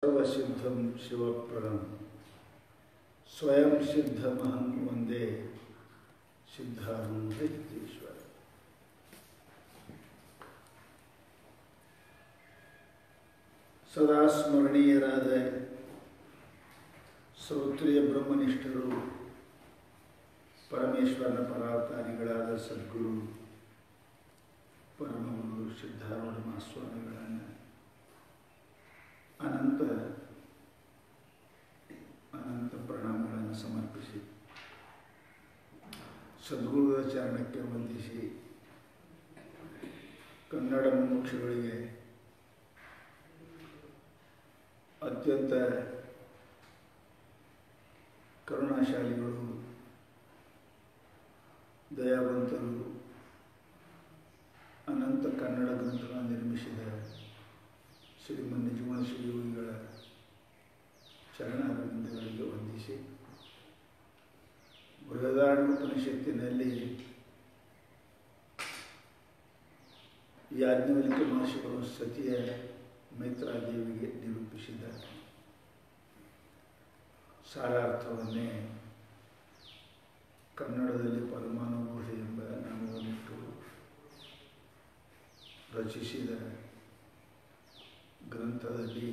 ಸರ್ವಸಿದ್ಧಂ ಶಿವಪ್ರದಂ ಸ್ವಯಂ ಸಿದ್ಧಮಹಂ ವಂದೇ ಸಿದ್ಧಾರೂಢ ಜಗದೀಶ್ವರ ಸದಾ ಸ್ಮರಣೀಯರಾದ ಶ್ರೋತ್ರಿಯ ಬ್ರಹ್ಮನಿಷ್ಠರು ಪರಮೇಶ್ವರನ ಪರಾವತಾರಿಗಳಾದ ಸದ್ಗುರು ಪರಮಗುರು ಸಿದ್ಧಾರೂಢ ಮಹಾಸ್ವಾಮಿಗಳನ್ನು ಅನಂತ ಅನಂತ ಪ್ರಣಾಮಗಳನ್ನು ಸಮರ್ಪಿಸಿ ಸದ್ಗುರುಗಳ ಚರಣಕ್ಕೆ ವಂದಿಸಿ ಕನ್ನಡ ಮುಮುಕ್ಷುಗಳಿಗೆ ಅತ್ಯಂತ ಕರುಣಾಶಾಲಿಗಳು ದಯಾವಂತರು ಅನಂತ ಕನ್ನಡ ಗ್ರಂಥಗಳನ್ನು ನಿರ್ಮಿಸಿದ ಶ್ರೀಮನ್ ನಿಜಗುಣ ಶ್ರೀಯೋಗಿಗಳ ಚರಣಾರವಿಂದಗಳಿಗೆ ವಂದಿಸಿ ಬೃಹದಾರಣ್ಯೋಪನಿಷತ್ತಿನಲ್ಲಿ ಯಾಜ್ಞವಲ್ಕ್ಯ ಮಹರ್ಷಿಗಳು ಸತಿಯ ಮೈತ್ರಾದೇವಿಗೆ ನಿರೂಪಿಸಿದ ಸಾರಾರ್ಥವನ್ನೇ ಕನ್ನಡದಲ್ಲಿ ಪರಮಾನುಭೂತಿ ಎಂಬ ನಾಮವನ್ನಿಟ್ಟು ರಚಿಸಿದ ಗ್ರಂಥದಲ್ಲಿ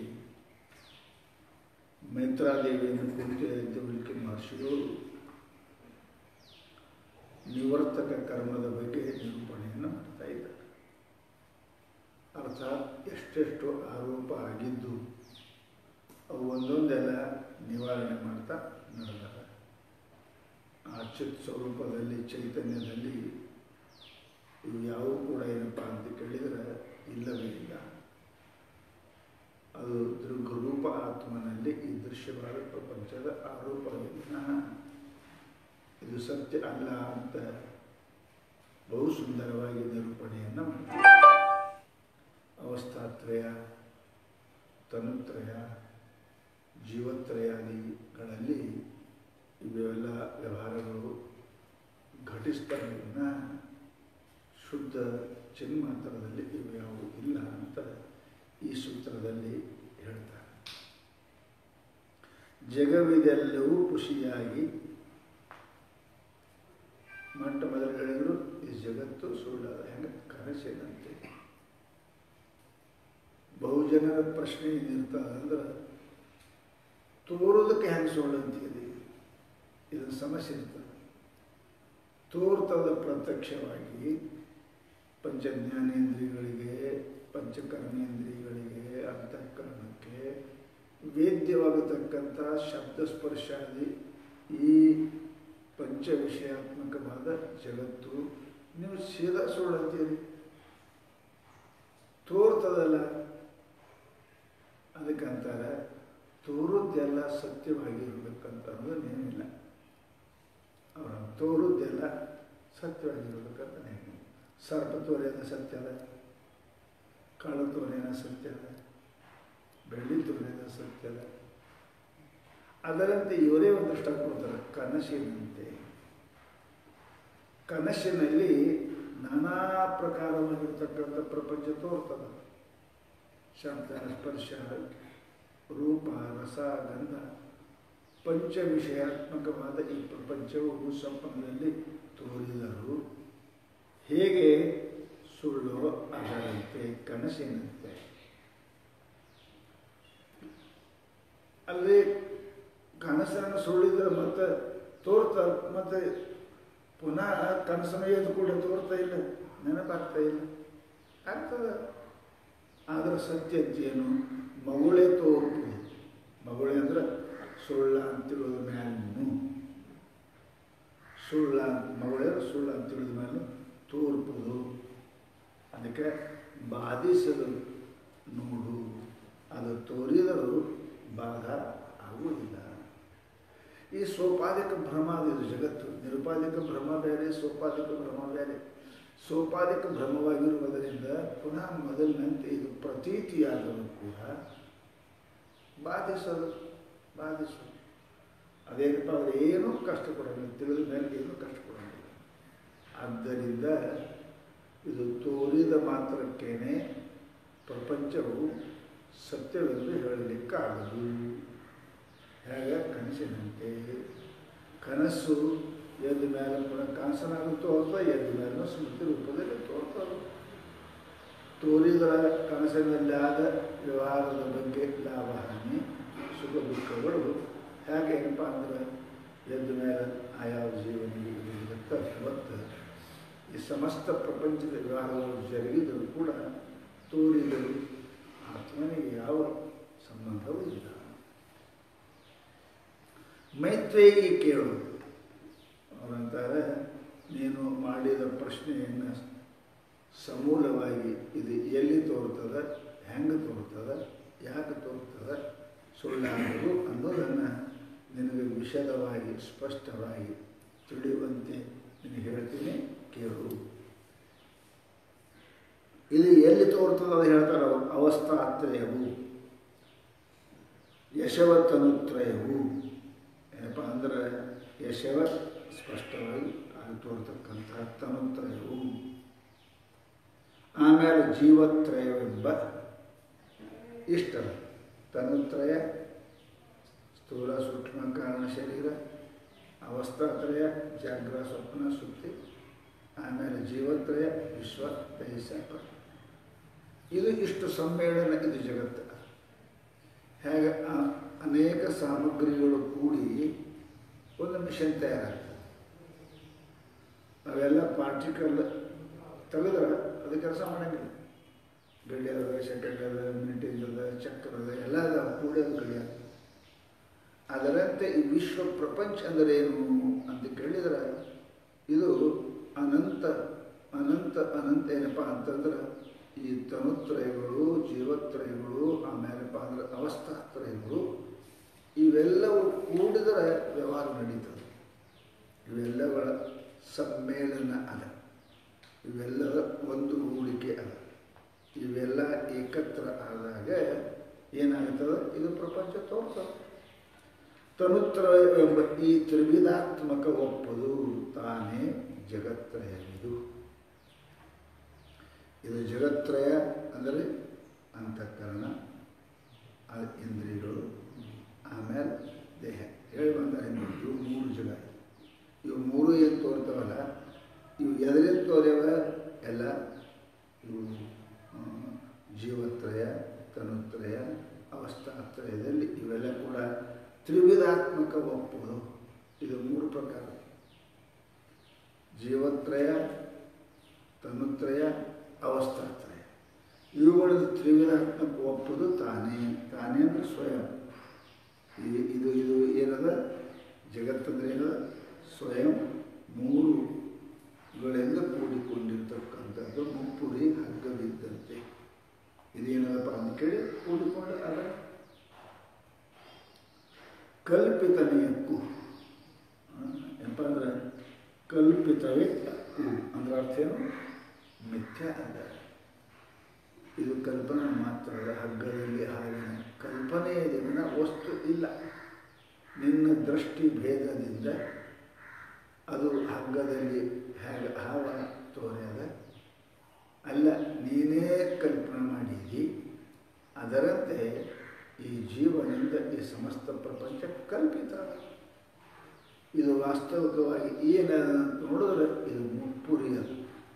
ಮೈತ್ರಾದೇವಿಯನ್ನು ಕುರಿತು ಯಾಜ್ಞವಲ್ಕ್ಯ ಮಹರ್ಷಿಗಳು ನಿವರ್ತಕ ಕರ್ಮದ ಬಗ್ಗೆ ನಿರೂಪಣೆಯನ್ನು ಮಾಡ್ತಾ ಇದ್ದಾರೆ ಅರ್ಥಾತ್ ಎಷ್ಟೆಷ್ಟು ಆರೋಪ ಆಗಿದ್ದು ಅವು ಒಂದೊಂದೆಲ್ಲ ನಿವಾರಣೆ ಮಾಡ್ತಾ ನಡೆದಾರ ಆ ಚಿತ್ ಸ್ವರೂಪದಲ್ಲಿ ಚೈತನ್ಯದಲ್ಲಿ ಇವು ಯಾವುವು ಕೂಡ ಏನಪ್ಪ ಅಂತ ಕೇಳಿದರೆ ಇಲ್ಲವೇ ಇಲ್ಲ ಅದು ದೃಗ್ರೂಪ ಆತ್ಮನಲ್ಲಿ ಈ ದೃಶ್ಯವಾದ ಪ್ರಪಂಚದ ಆರೋಪವಿಲ್ಲ ಇದು ಸತ್ಯ ಅಲ್ಲ ಅಂತ ಬಹು ಸುಂದರವಾಗಿ ನಿರೂಪಣೆಯನ್ನು ಮಾಡ್ತಾರೆ ಅವಸ್ಥಾತ್ರಯ ತನುತ್ರಯ ಜೀವತ್ರಯಾದಿಗಳಲ್ಲಿ ಇವೆಲ್ಲ ವ್ಯವಹಾರಗಳು ಘಟಿಸ್ತವೆ ಶುದ್ಧ ಚಿನ್ಮಾತ್ರದಲ್ಲಿ ಇವು ಯಾವುವು ಇಲ್ಲ ಅಂತ ಈ ಸೂತ್ರದಲ್ಲಿ ಹೇಳ್ತಾರೆ ಜಗವಿದೆಲ್ಲವೂ ಖುಷಿಯಾಗಿ ಮೊಟ್ಟ ಮೊದಲು ಹೇಳಿದ್ರು ಈ ಜಗತ್ತು ಸುಳ್ಳದ ಹೆಂಗೆ ಕನಸಿನಂತೆ ಬಹುಜನರ ಪ್ರಶ್ನೆ ಏನಿರ್ತದೆ ಅಂದ್ರೆ ತೋರೋದಕ್ಕೆ ಹೆಂಗೆ ಸುಳ್ಳು ಅಂತೀರಿ ಇದನ್ನು ಸಮಸ್ಯೆ ಇರ್ತದೆ ತೋರ್ತದ ಪ್ರತ್ಯಕ್ಷವಾಗಿ ಪಂಚಜ್ಞಾನೇಂದ್ರಿಯಗಳಿಗೆ ಪಂಚಕರ್ಮೇಂದ್ರಿಯಗಳಿಗೆ ಅಂತಃಕರಣಕ್ಕೆ ವೇದ್ಯವಾಗತಕ್ಕಂಥ ಶಬ್ದ ಸ್ಪರ್ಶಾದಿ ಈ ಪಂಚ ವಿಷಯಾತ್ಮಕವಾದ ಜಗತ್ತು ನೀವು ಸೀದಾ ಸುಳ್ಳು ಅಂತೀರಿ ತೋರ್ತದಲ್ಲ ಅದಕ್ಕೆ ಅಂತಾರೆ ತೋರುದ್ದೆಲ್ಲ ಸತ್ಯವಾಗಿರ್ಬೇಕಂತ ಅನ್ನೋದೇನಿಲ್ಲ ಅವರ ತೋರುದ್ದೆಲ್ಲ ಸತ್ಯವಾಗಿರ್ಬೇಕಂತ ನೇಮಿಲ್ಲ ಸರ್ಪ ತೋರೇನ ಸತ್ಯ ಅದ ಕಾಳ ತೋರೇನ ಸತ್ಯ ಅದ ಬೆಳ್ಳಿ ತೋರೇನ ಸತ್ಯ ಅದ ಅದರಂತೆ ಇವರೇ ಒಂದಷ್ಟು ಕೊಡ್ತಾರೆ ಕನಸಿನಂತೆ ಕನಸಿನಲ್ಲಿ ನಾನಾ ಪ್ರಕಾರವಾಗಿರ್ತಕ್ಕಂಥ ಪ್ರಪಂಚ ತೋರ್ತದೆ ಶಬ್ದ ಸ್ಪರ್ಶ ರೂಪ ರಸ ಗಂಧ ಪಂಚ ವಿಷಯಾತ್ಮಕವಾದ ಈ ಪ್ರಪಂಚವು ಸ್ವಪ್ನದಲ್ಲಿ ತೋರಿದರು ಹೇಗೆ ಸುಳ್ಳು ಅದರಂತೆ ಕನಸಿನಂತೆ ಅಲ್ಲಿ ಕನಸನ್ನು ಸುಳ್ಳಿದ್ರೆ ಮತ್ತೆ ತೋರ್ತಾ ಮತ್ತೆ ಪುನಃ ಕನಸನ್ನು ಎದ್ದು ಕೂಡ ತೋರ್ತಾ ಇಲ್ಲ ನೆನಪಾಗ್ತಾ ಇಲ್ಲ ಆಗ್ತದೆ ಆದರೆ ಸತ್ಯತೆಯನ್ನು ಮಗುಳೇ ತೋರ್ಪುದು ಮಗುಳೆ ಅಂದ್ರೆ ಸುಳ್ಳ ಅಂತೇಳೋದ ಮ್ಯಾಲೂ ಸುಳ್ಳ ಮಗುಳೆ ಸುಳ್ಳ ಅಂತೇಳಿದ ಮೇಲೆ ತೋರ್ಪುದು ಅದಕ್ಕೆ ಬಾಧಿಸಲು ನೋಡು ಅದು ತೋರಿದರೂ ಬಾಧ ಆಗುವುದಿಲ್ಲ ಈ ಸೋಪಾದಿಕ ಭ್ರಮ ಇದು ಜಗತ್ತು ನಿರುಪಾದಿಕ ಭ್ರಮ ಬೇರೆ ಸೋಪಾದಿಕ ಭ್ರಮ ಬೇರೆ ಸೋಪಾದಿಕ ಭ್ರಮವಾಗಿರುವುದರಿಂದ ಪುನಃ ಮೊದಲಿನಂತೆ ಇದು ಪ್ರತೀತಿಯಾದರೂ ಕೂಡ ಬಾಧಿಸಲು ಬಾಧಿಸಲು ಅದೇನಪ್ಪ ಅವರು ಏನೂ ಕಷ್ಟ ಕೊಡೋಂಗಿಲ್ಲ ತಿಳಿದ ಮೇಲೆ ಏನೂ ಕಷ್ಟ ಕೊಡೋಂಗಿಲ್ಲ ಆದ್ದರಿಂದ ಇದು ತೋರಿದ ಮಾತ್ರಕ್ಕೇನೆ ಪ್ರಪಂಚವು ಸತ್ಯವೆಂದು ಹೇಳಲಿಕ್ಕಾಗದು ಹೇಗೆ ಕನಸಿನಂತೆ ಕನಸು ಎದ್ದ ಮೇಲೆ ಕೂಡ ಕನಸನಾಗೂ ತೋರ್ತ ಎದ್ದ ಮೇಲೂ ಸ್ಮೃತಿ ರೂಪದಲ್ಲಿ ತೋರ್ತದೆ ತೋರಿದ ಕನಸಿನಲ್ಲಾದ ವ್ಯವಹಾರದ ಬಗ್ಗೆ ಲಾಭ ಹಾನಿ ಸುಖ ದುಃಖಗಳು ಹೇಗೆ ಏನಪ್ಪ ಅಂದ್ರೆ ಎದ್ದ ಮೇಲೆ ಆಯಾ ಜೀವನಿಗೆ ಇರುವುದಕ್ಕೆ ಇವತ್ತು ಈ ಸಮಸ್ತ ಪ್ರಪಂಚದ ವ್ಯವಹಾರಗಳು ಜರುಗಿದರೂ ಕೂಡ ತೋರಿದರು ಆತ್ಮನಿಗೆ ಯಾವ ಸಂಬಂಧವೂ ಇಲ್ಲ ಮೈತ್ರೇಯಿ ಕೇಳು ಅವರಂತಾರೆ ನೀನು ಮಾಡಿದ ಪ್ರಶ್ನೆಯನ್ನು ಸಮೂಲವಾಗಿ ಇದು ಎಲ್ಲಿ ತೋರ್ತದೆ ಹೆಂಗೆ ತೋರ್ತದೆ ಯಾಕೆ ತೋರ್ತದೆ ಸುಳ್ಳಾಗದು ಅನ್ನೋದನ್ನು ನಿನಗೆ ವಿಶದವಾಗಿ ಸ್ಪಷ್ಟವಾಗಿ ತಿಳಿಯುವಂತೆ ನಿನಗೆ ಹೇಳ್ತೀನಿ ಕೇಳು ಇದು ಎಲ್ಲಿ ತೋರ್ತದೆ ಅದು ಹೇಳ್ತಾರೆ ಅವರು ಅವಸ್ಥಾತ್ರಯವು ಯಶವತನುತ್ರಯವು ಏನಪ್ಪ ಅಂದ್ರೆ ಯಶವ ಸ್ಪಷ್ಟವಾಗಿ ಅದು ತೋರ್ತಕ್ಕಂತಹ ತನುತ್ರಯವು ಆಮೇಲೆ ಜೀವತ್ರಯವೆಂಬ ಇಷ್ಟ ತನುತ್ರಯ ಸ್ಥೂಲ ಸೂಕ್ಷ್ಮ ಕಾರಣ ಶರೀರ ಅವಸ್ಥಾತ್ರಯ ಜಾಗ್ರ ಸ್ವಪ್ನ ಸುತ್ತಿ ಆಮೇಲೆ ಜೀವತ್ರಯ ವಿಶ್ವ ದಹಿಸಪ ಇದು ಇಷ್ಟು ಸಮ್ಮೇಳನ ಇದು ಜಗತ್ತು ಹೇಗೆ ಅನೇಕ ಸಾಮಗ್ರಿಗಳು ಕೂಡಿ ಒಂದು ಮಿಷನ್ ತಯಾರಾಗ್ತದೆ ಅವೆಲ್ಲ ಪಾರ್ಟಿಕಲ್ ತೆಗೆದ್ರೆ ಅದು ಕೆಲಸ ಮಾಡಂಗಿಲ್ಲ ಗಡಿ ಅದ ಸೆಕೆಂಡ್ ಅದ ಮಿನಿಟೇಜ್ ಅದ ಚಕ್ರ ಅದ ಎಲ್ಲ ಅದಾವ ಕೂಡಿ ಅದು ಗಡಿ ಅದ ಅದರಂತೆ ಈ ವಿಶ್ವ ಪ್ರಪಂಚ ಅಂದರೆ ಏನು ಅಂತ ಕೇಳಿದ್ರೆ ಇದು ಅನಂತ ಅನಂತ ಅನಂತ ಏನಪ್ಪ ಅಂತಂದ್ರೆ ಈ ತನುತ್ರಯಗಳು ಜೀವತ್ರಯಗಳು ಆಮೇಲೆಪ್ಪ ಅಂದ್ರೆ ಅವಸ್ಥಾತ್ರಯಗಳು ಇವೆಲ್ಲವೂ ಕೂಡಿದರೆ ವ್ಯವಹಾರ ನಡೀತದೆ ಇವೆಲ್ಲಗಳ ಸಮ್ಮೇಳನ ಅದ ಇವೆಲ್ಲದ ಒಂದು ಹೂಡಿಕೆ ಅದ ಇವೆಲ್ಲ ಏಕತ್ರ ಆದಾಗ ಏನಾಗ್ತದೆ ಇದು ಪ್ರಪಂಚ ತೋರ್ತದೆ ತನುತ್ರ ಎಂಬ ಈ ತ್ರಿವಿಧಾತ್ಮಕ ಒಪ್ಪದು ತಾನೇ ಜಗತ್ರಯವಿದು ಇದು ಜಗತ್ರಯ ಅಂದರೆ ಅಂತಃಕರಣ ಇಂದ್ರಿಯಗಳು ಆಮೇಲೆ ದೇಹ ಹೇಳಿ ಬಂದರೆ ಇವು ಮೂರು ಜಗ ಇವು ಮೂರು ಏನು ತೋರ್ತವಲ್ಲ ಇವು ಎದರಿಂದ ತೋರ್ಯವ ಎಲ್ಲ ಇವು ಜೀವತ್ರಯ ತನುತ್ರಯ ಅವಸ್ಥಾತ್ರಯದಲ್ಲಿ ಇವೆಲ್ಲ ಕೂಡ ತ್ರಿವಿಧಾತ್ಮಕ ಒಪ್ಪುವುದು ಇದು ಮೂರು ಪ್ರಕಾರ ಜೀವತ್ರಯ ತನುತ್ರಯ ಅವಸ್ಥಾತ್ರಯ ಇವುಗಳ ತ್ರಿವಿಧಾತ್ಮಕ ಒಪ್ಪುದು ತಾನೇ ತಾನೇ ಅಂದರೆ ಸ್ವಯಂ ಇದು ಇದು ಏನದ ಜಗತ್ತಂದ್ರೆ ಏನದ ಸ್ವಯಂ ಮೂರುಗಳಿಂದ ಕೂಡಿಕೊಂಡಿರ್ತಕ್ಕಂಥದ್ದು ಮುಪ್ಪುರಿ ಹಗ್ಗವಿದ್ದಂತೆ ಇದೇನದಪ್ಪ ಅಂತ ಕೇಳಿ ಕೂಡಿಕೊಂಡು ಅದ ಕಲ್ಪಿತನೆಯಕ್ಕೂ ಏನಪ್ಪ ಅಂದ್ರೆ ಕಲ್ಪಿತವೇ ಅಕ್ಕು ಅಂದ್ರೆ ಅರ್ಥ ಏನು ಮಿಥ್ಯ ಅಲ್ಲ ಇದು ಕಲ್ಪನೆ ಮಾತ್ರ ಅಲ್ಲ ಹಗ್ಗದಲ್ಲಿ ಹಾವಿನ ಕಲ್ಪನೆಯಲ್ಲಿನ ವಸ್ತು ಇಲ್ಲ ನಿನ್ನ ದೃಷ್ಟಿ ಭೇದದಿಂದ ಅದು ಹಗ್ಗದಲ್ಲಿ ಹೇಗೆ ಹಾವ ತೋರ್ಯದ ಅಲ್ಲ ನೀನೇ ಕಲ್ಪನೆ ಮಾಡಿದಿ ಅದರಂತೆ ಈ ಜೀವನಿಂದ ಈ ಸಮಸ್ತ ಪ್ರಪಂಚ ಕಲ್ಪಿತ ಇದು ವಾಸ್ತವಿಕವಾಗಿ ಏನದ ನೋಡಿದ್ರೆ ಇದು ಮುಪ್ಪುರಿಯದು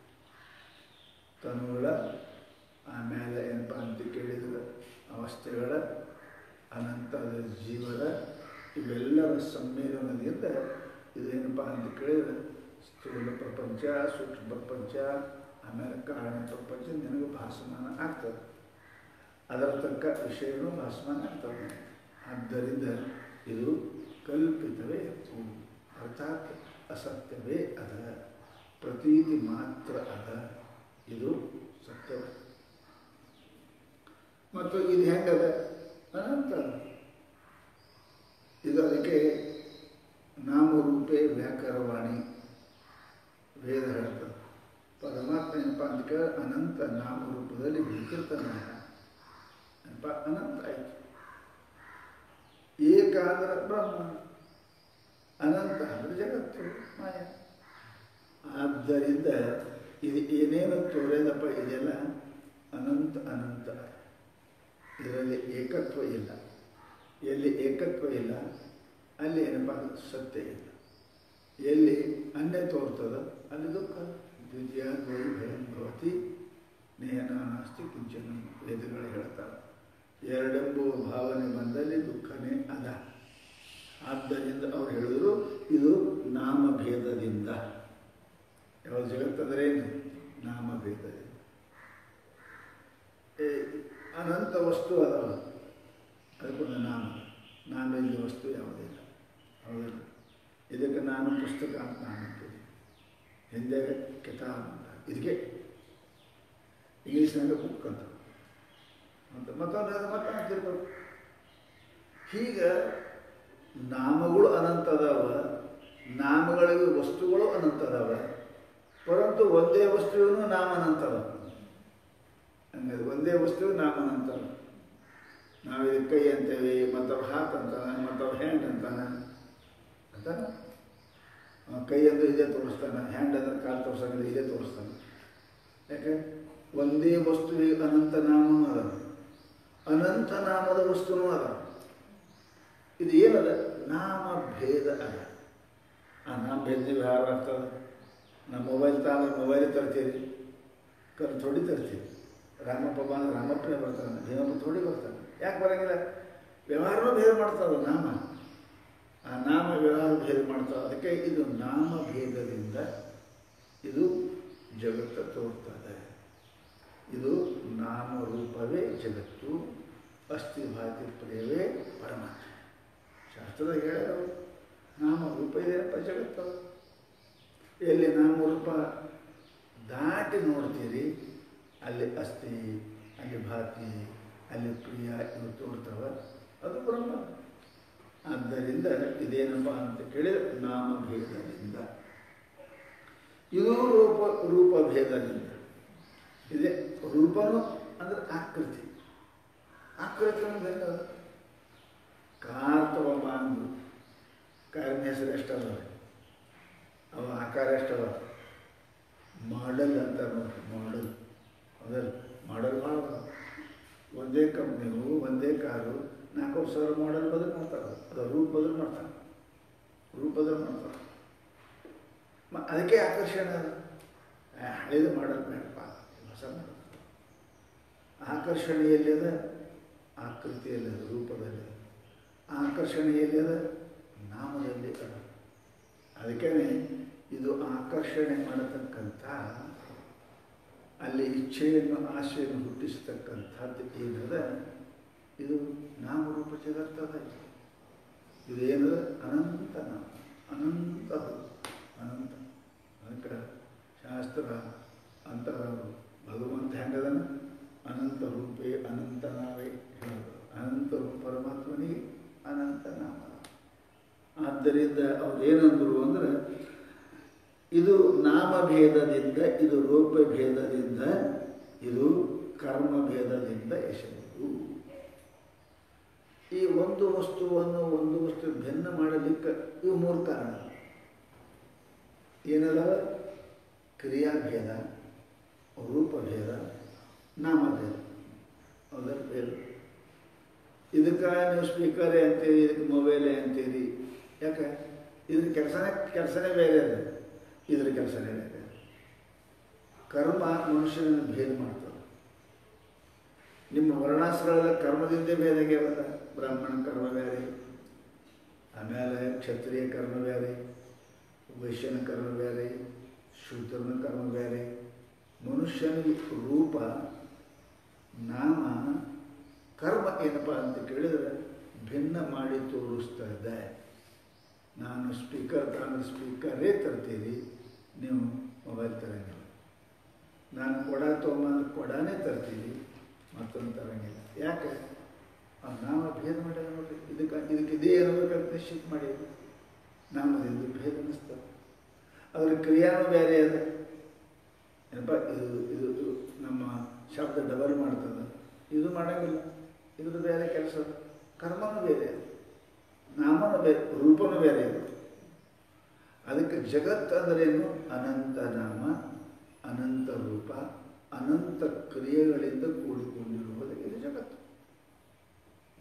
ತನುಗಳ ಆಮೇಲೆ ಏನಪ್ಪ ಅಂತ ಕೇಳಿದ್ರೆ ಅವಸ್ಥೆಗಳ ಅನಂತದ ಜೀವದ ಇವೆಲ್ಲರ ಸಮ್ಮೇಳನದಿಂದ ಇದೇನಪ್ಪ ಅಂತ ಕೇಳಿದ್ರೆ ಸ್ಥೂಲ ಪ್ರಪಂಚ ಸೂಕ್ಷ್ಮ ಪ್ರಪಂಚ ಆಮೇಲೆ ಕಾರಣ ಪ್ರಪಂಚ ನಿನಗೆ ಭಾಸಮಾನ ಆಗ್ತದೆ ಅದರ ತಕ್ಕ ವಿಷಯನೂ ಭಾಸಮಾನ ಆಗ್ತದೆ ಆದ್ದರಿಂದ ಇದು ಕಲ್ಪಿತವೇ ಅರ್ಥಾತ್ ಅಸತ್ಯವೇ ಅದ ಪ್ರತೀತಿ ಮಾತ್ರ ಅದ ಇದು ಸತ್ಯ ಮತ್ತು ಇದು ಹೆಂಗದ ಅನಂತ ಇದು ಅದಕ್ಕೆ ನಾಮರೂಪೇ ವ್ಯಾಕರವಾಣಿ ವೇದ ಹೇಳ್ತದೆ ಪರಮಾತ್ಮ ಏನಪ್ಪ ಅಂತ ಕೇಳಿ ಅನಂತ ನಾಮರೂಪದಲ್ಲಿ ವಿಕೃತನಾಯ ಏನಪ್ಪ ಅನಂತ ಆಯಿತು ಏಕ ಅಂದ್ರೆ ಬ್ರಹ್ಮ ಅನಂತ ಅಂದರೆ ಜಗತ್ತು ಮಾಯ ಆದ್ದರಿಂದ ಇದು ಏನೇನು ತೋರೇದಪ್ಪ ಇದೆಲ್ಲ ಅನಂತ ಅನಂತ ಇದರಲ್ಲಿ ಏಕತ್ವ ಇಲ್ಲ ಎಲ್ಲಿ ಏಕತ್ವ ಇಲ್ಲ ಅಲ್ಲಿ ಏನಪ್ಪ ಅಂದ್ರೆ ಸತ್ಯ ಇಲ್ಲ ಎಲ್ಲಿ ಅನ್ಯ ತೋರ್ತದ ಅಲ್ಲಿ ದುಃಖ ದ್ವಿತೀಯ ದ್ವೈ ಭಯಂ ಭವತಿ ನೇಹನ ನಾಸ್ತಿ ಕಿಂಚನ ವೇದಗಳು ಹೇಳ್ತಾರೆ ಎರಡೆಂಬುವ ಭಾವನೆ ಬಂದಲ್ಲಿ ದುಃಖನೇ ಅದ ಆದ್ದರಿಂದ ಅವ್ರು ಹೇಳಿದ್ರು ಇದು ನಾಮಭೇದದಿಂದ ಯಾವ ಜಗತ್ತಂದ್ರೆ ಏನು ನಾಮಭೇದದಿಂದ ಏ, ಅನಂತ ವಸ್ತು ಅದಾವ ಅದಕ್ಕೊಂದು ನಾಮ ನಾಮ ಇಲ್ಲಿ ವಸ್ತು ಯಾವುದಿಲ್ಲ ಹೌದಲ್ಲ ಇದಕ್ಕೆ ನಾನು ಪುಸ್ತಕ ಅಂತ ನಾನು ಅಂತೀನಿ ಹಿಂದೆ ಕಿತಾಬ್ ಅಂತ ಇದಕ್ಕೆ ಇಂಗ್ಲೀಷ್ನಾಗ ಬುಕ್ ಅಂತ ಅಂತ ಮತ್ತೊಂದು ಮತ್ತೆ ಅಂತಿರ್ಬೇಕು ಹೀಗೆ ನಾಮಗಳು ಅನಂತ ಅದಾವ ನಾಮಗಳಿಗೆ ವಸ್ತುಗಳು ಅನಂತ ಅದಾವ ಪರಂತು ಒಂದೇ ವಸ್ತುವಿನೂ ನಾಮ ಅನಂತ ಅದಾವ ಹಂಗದು ಒಂದೇ ವಸ್ತು ನಾಮ ಅನಂತ ಅದಾವ. ನಾವು ಇದಕ್ಕೆ ಕೈ ಅಂತೇವೆ ಮತ್ತವ ಹಾತ್ ಅಂತಾನೆ ಮತ್ತವ ಹ್ಯಾಂಡ್ ಅಂತಾನೆ ಅಂತ ಕೈ ಅಂದ್ರೆ ಇದೇ ತೋರಿಸ್ತಾನೆ ಹ್ಯಾಂಡ್ ಅಂದ್ರೆ ಕಾಲು ತೋರಿಸಂಗಿಲ್ಲ ಇದೇ ತೋರಿಸ್ತಾನೆ ಯಾಕೆ ಒಂದೇ ವಸ್ತುವಿಗೆ ಅನಂತ ನಾಮನೂ ಅದ ಅನಂತ ನಾಮದ ವಸ್ತುನೂ ಅದ ಇದು ಏನದ ನಾಮ ಭೇದ ಅದ ಆ ನಾಮ ಭೇದ ವ್ಯವಹಾರ ಆಗ್ತದೆ ನಮ್ಮ ಮೊಬೈಲ್ ತಾಂದ್ರೆ ಮೊಬೈಲ್ ತರ್ತೀರಿ ಕರ್ ಥೋಡಿ ತರ್ತೀರಿ ರಾಮಪ್ಪ ಬಂದ್ರೆ ರಾಮಪ್ಪನೇ ಬರ್ತಾನೆ ಭೀಮಪ್ಪ ಥೋಡಿ ಬರ್ತಾನೆ ಯಾಕೆ ಬರಂಗಿಲ್ಲ ವ್ಯವಹಾರನೂ ಭೇದ ಮಾಡ್ತದ ನಾಮ ಆ ನಾಮ ವ್ಯವಹಾರ ಭೇದ ಮಾಡ್ತದೆ ಅದಕ್ಕೆ ಇದು ನಾಮ ಭೇದದಿಂದ ಇದು ಜಗತ್ತು ತೋರ್ತದೆ ಇದು ನಾಮರೂಪವೇ ಜಗತ್ತು ಅಸ್ಥಿ ಭಾತಿ ಪ್ರಿಯವೇ ಪರಮಾತ್ಮ ಶಾಸ್ತ್ರದಾಗ ಹೇಳ್ಯಾರ ನಾಮರೂಪ ಇದೆಯಪ್ಪ ಜಗತ್ತು ಎಲ್ಲಿ ನಾಮರೂಪ ದಾಟಿ ನೋಡ್ತೀರಿ ಅಲ್ಲಿ ಅಸ್ಥಿ ಅಲ್ಲಿ ಭಾತಿ ಅಲ್ಲಿ ಪ್ರಿಯ ಇವು ತೋರ್ತವ ಅದು ಬ್ರಹ್ಮ ಆದ್ದರಿಂದ ಇದೇನಪ್ಪ ಅಂತ ಕೇಳಿದ್ರೆ ನಾಮಭೇದದಿಂದ ಇದು ರೂಪ ರೂಪಭೇದದಿಂದ ಇದೆ ರೂಪನು ಅಂದ್ರೆ ಆಕೃತಿ ಆಕೃತಿ ಅಂದ್ರೆ ಏನದು? ಕಾರ್ ತಗೊಂಬ ಅಂದ್ರು ಕಾರಿನ ಹೆಸರು ಎಷ್ಟದ ಅವ ಆಕಾರ ಎಷ್ಟದ ಮಾಡಲ್ ಅಂತ ನೋಡ್ರಿ ಮಾಡಲ್ ಅದಲ್ಲ ಮಾಡಲ್ ಭಾಳ ಅದಾವ. ಒಂದೇ ಕಂಪ್ನಿಯು ಒಂದೇ ಕಾರು ನಾಲ್ಕು ಸಾವಿರ ಮಾಡಲ್ ಬದಲು ಮಾಡ್ತಾರೆ ಅದು ರೂಪ ಬದಲು ಮಾಡ್ತಾರೆ ರೂಪ ಬದಲು ಮಾಡ್ತಾರೆ ಮ- ಅದಕ್ಕೆ ಆಕರ್ಷಣೆ ಅದು ಆ, ಹಳೇದು ಮಾಡಲ್ ಬೇಡಪ್ಪ ಹೊಸ ಮಾಡಲ್ ಆಕರ್ಷಣೆ ಎಲ್ಲಿದೆ ಆಕೃತಿಯಲ್ಲಿ ಅದು ರೂಪದಲ್ಲಿ ಅದು. ಆಕರ್ಷಣೆ ಎಲ್ಲಿದೆ ನಾಮದಲ್ಲಿ ಅದು ಅದಕ್ಕೆ ಇದು ಆಕರ್ಷಣೆ ಮಾಡತಕ್ಕಂಥ ಅಲ್ಲಿ ಇಚ್ಛೆಯನ್ನು ಆಶೆಯನ್ನು ಹುಟ್ಟಿಸ್ತಕ್ಕಂಥದ್ದು ಏನದ ಇದು ನಾಮರೂಪ ಜಗತ್ತದ ಇದು ಏನದ ಅನಂತ ನಾಮ ಅನಂತ ಅನಂತ ಅದಕ್ಕೆ ಶಾಸ್ತ್ರ ಅಂತರ ಭಗವಂತ ಹೆಂಗದನ ಅನಂತ ರೂಪೇ ಅನಂತ ನಾವೇ ಹೇಳೋದು ಅನಂತ ರೂಪ ಪರಮಾತ್ಮನಿಗೆ ಅನಂತ ನಾಮ ಆದ್ದರಿಂದ ಅವ್ರು ಏನಂದ್ರು ಅಂದ್ರೆ ಇದು ನಾಮಭೇದದಿಂದ ಇದು ರೂಪಭೇದದಿಂದ ಇದು ಕರ್ಮಭೇದದಿಂದ ಎಸೆಯುವುದು ಈ ಒಂದು ವಸ್ತುವನ್ನು ಒಂದು ವಸ್ತು ಭಿನ್ನ ಮಾಡಲಿಕ್ಕೆ ಇವು ಮೂರು ಕಾರಣ ಏನದ ಕ್ರಿಯಾಭೇದ ರೂಪಭೇದ ನಾಮಭೇದ ಹೌದಾ ಭೇದ ಇದಕ್ಕೆ ನೀವು ಸ್ಪೀಕರೇ ಅಂತೀರಿ ಇದಕ್ಕೆ ಮೊಬೈಲೇ ಅಂತೀರಿ ಯಾಕೆ ಇದ್ರ ಕೆಲಸನೇ ಕೆಲಸನೇ ಬೇರೆ ಅದು ಇದ್ರ ಕೆಲಸನೇ ಬೇರೆ ಕರ್ಮ ಮನುಷ್ಯನ ಭೇದ ಮಾಡ್ತದೆ ನಿಮ್ಮ ವರ್ಣಾಶ್ರಮದ ಕರ್ಮದಿಂದ ಭೇದ ಆಗ್ಯಾವಲ್ಲ ಬ್ರಾಹ್ಮಣ ಕರ್ಮ ಬೇರೆ ಆಮೇಲೆ ಕ್ಷತ್ರಿಯ ಕರ್ಮ ಬೇರೆ ವೈಶ್ಯನ ಕರ್ಮ ಬೇರೆ ಶೂದ್ರನ ಕರ್ಮ ಬೇರೆ ಮನುಷ್ಯನ ರೂಪ ನಾಮ ಕರ್ಮ ಏನಪ್ಪ ಅಂತ ಕೇಳಿದರೆ ಭಿನ್ನ ಮಾಡಿ ತೋರಿಸ್ತಾ ಇದೆ ನಾನು ಸ್ಪೀಕರ್ ತಾನು ಸ್ಪೀಕರೇ ತರ್ತೀರಿ ನೀವು ಮೊಬೈಲ್ ತರಂಗಿಲ್ಲ ನಾನು ಕೊಡ ತೊಗೊಂಬಂದು ಕೊಡನೇ ತರ್ತೀರಿ ಮತ್ತೊಂದು ತರಂಗಿಲ್ಲ ಯಾಕೆ ಆ ನಾಮ ಭೇದ ಮಾಡ್ಯಾರ ನೋಡ್ರಿ ಇದಕ್ಕೆ ಇದಕ್ಕೆ ಇದೇ ಇರಬೇಕಂತ ನಿಶ್ಚಿತ ಮಾಡಿ ನಾಮದಿಂದ ಭೇದ ಅನ್ನಿಸ್ತದೆ ಅದರ ಕ್ರಿಯಾನು ಬೇರೆ ಅದ ಏನಪ್ಪ ಇದು ಇದು ಇದು ನಮ್ಮ ಶಬ್ದ ಡಬಲ್ ಮಾಡ್ತದೆ ಇದು ಮಾಡಂಗಿಲ್ಲ ಇದ್ರ ಬೇರೆ ಕೆಲಸ ಕರ್ಮನೂ ಬೇರೆ ಅದು ನಾಮನೂ ಬೇರೆ ರೂಪನೂ ಬೇರೆ ಅದು ಅದಕ್ಕೆ ಜಗತ್ ಅಂದ್ರೇನು ಅನಂತ ನಾಮ ಅನಂತ ರೂಪ ಅನಂತ ಕ್ರಿಯೆಗಳಿಂದ ಕೂಡಿಕೊಂಡಿರುವುದು ಇದು ಜಗತ್ತು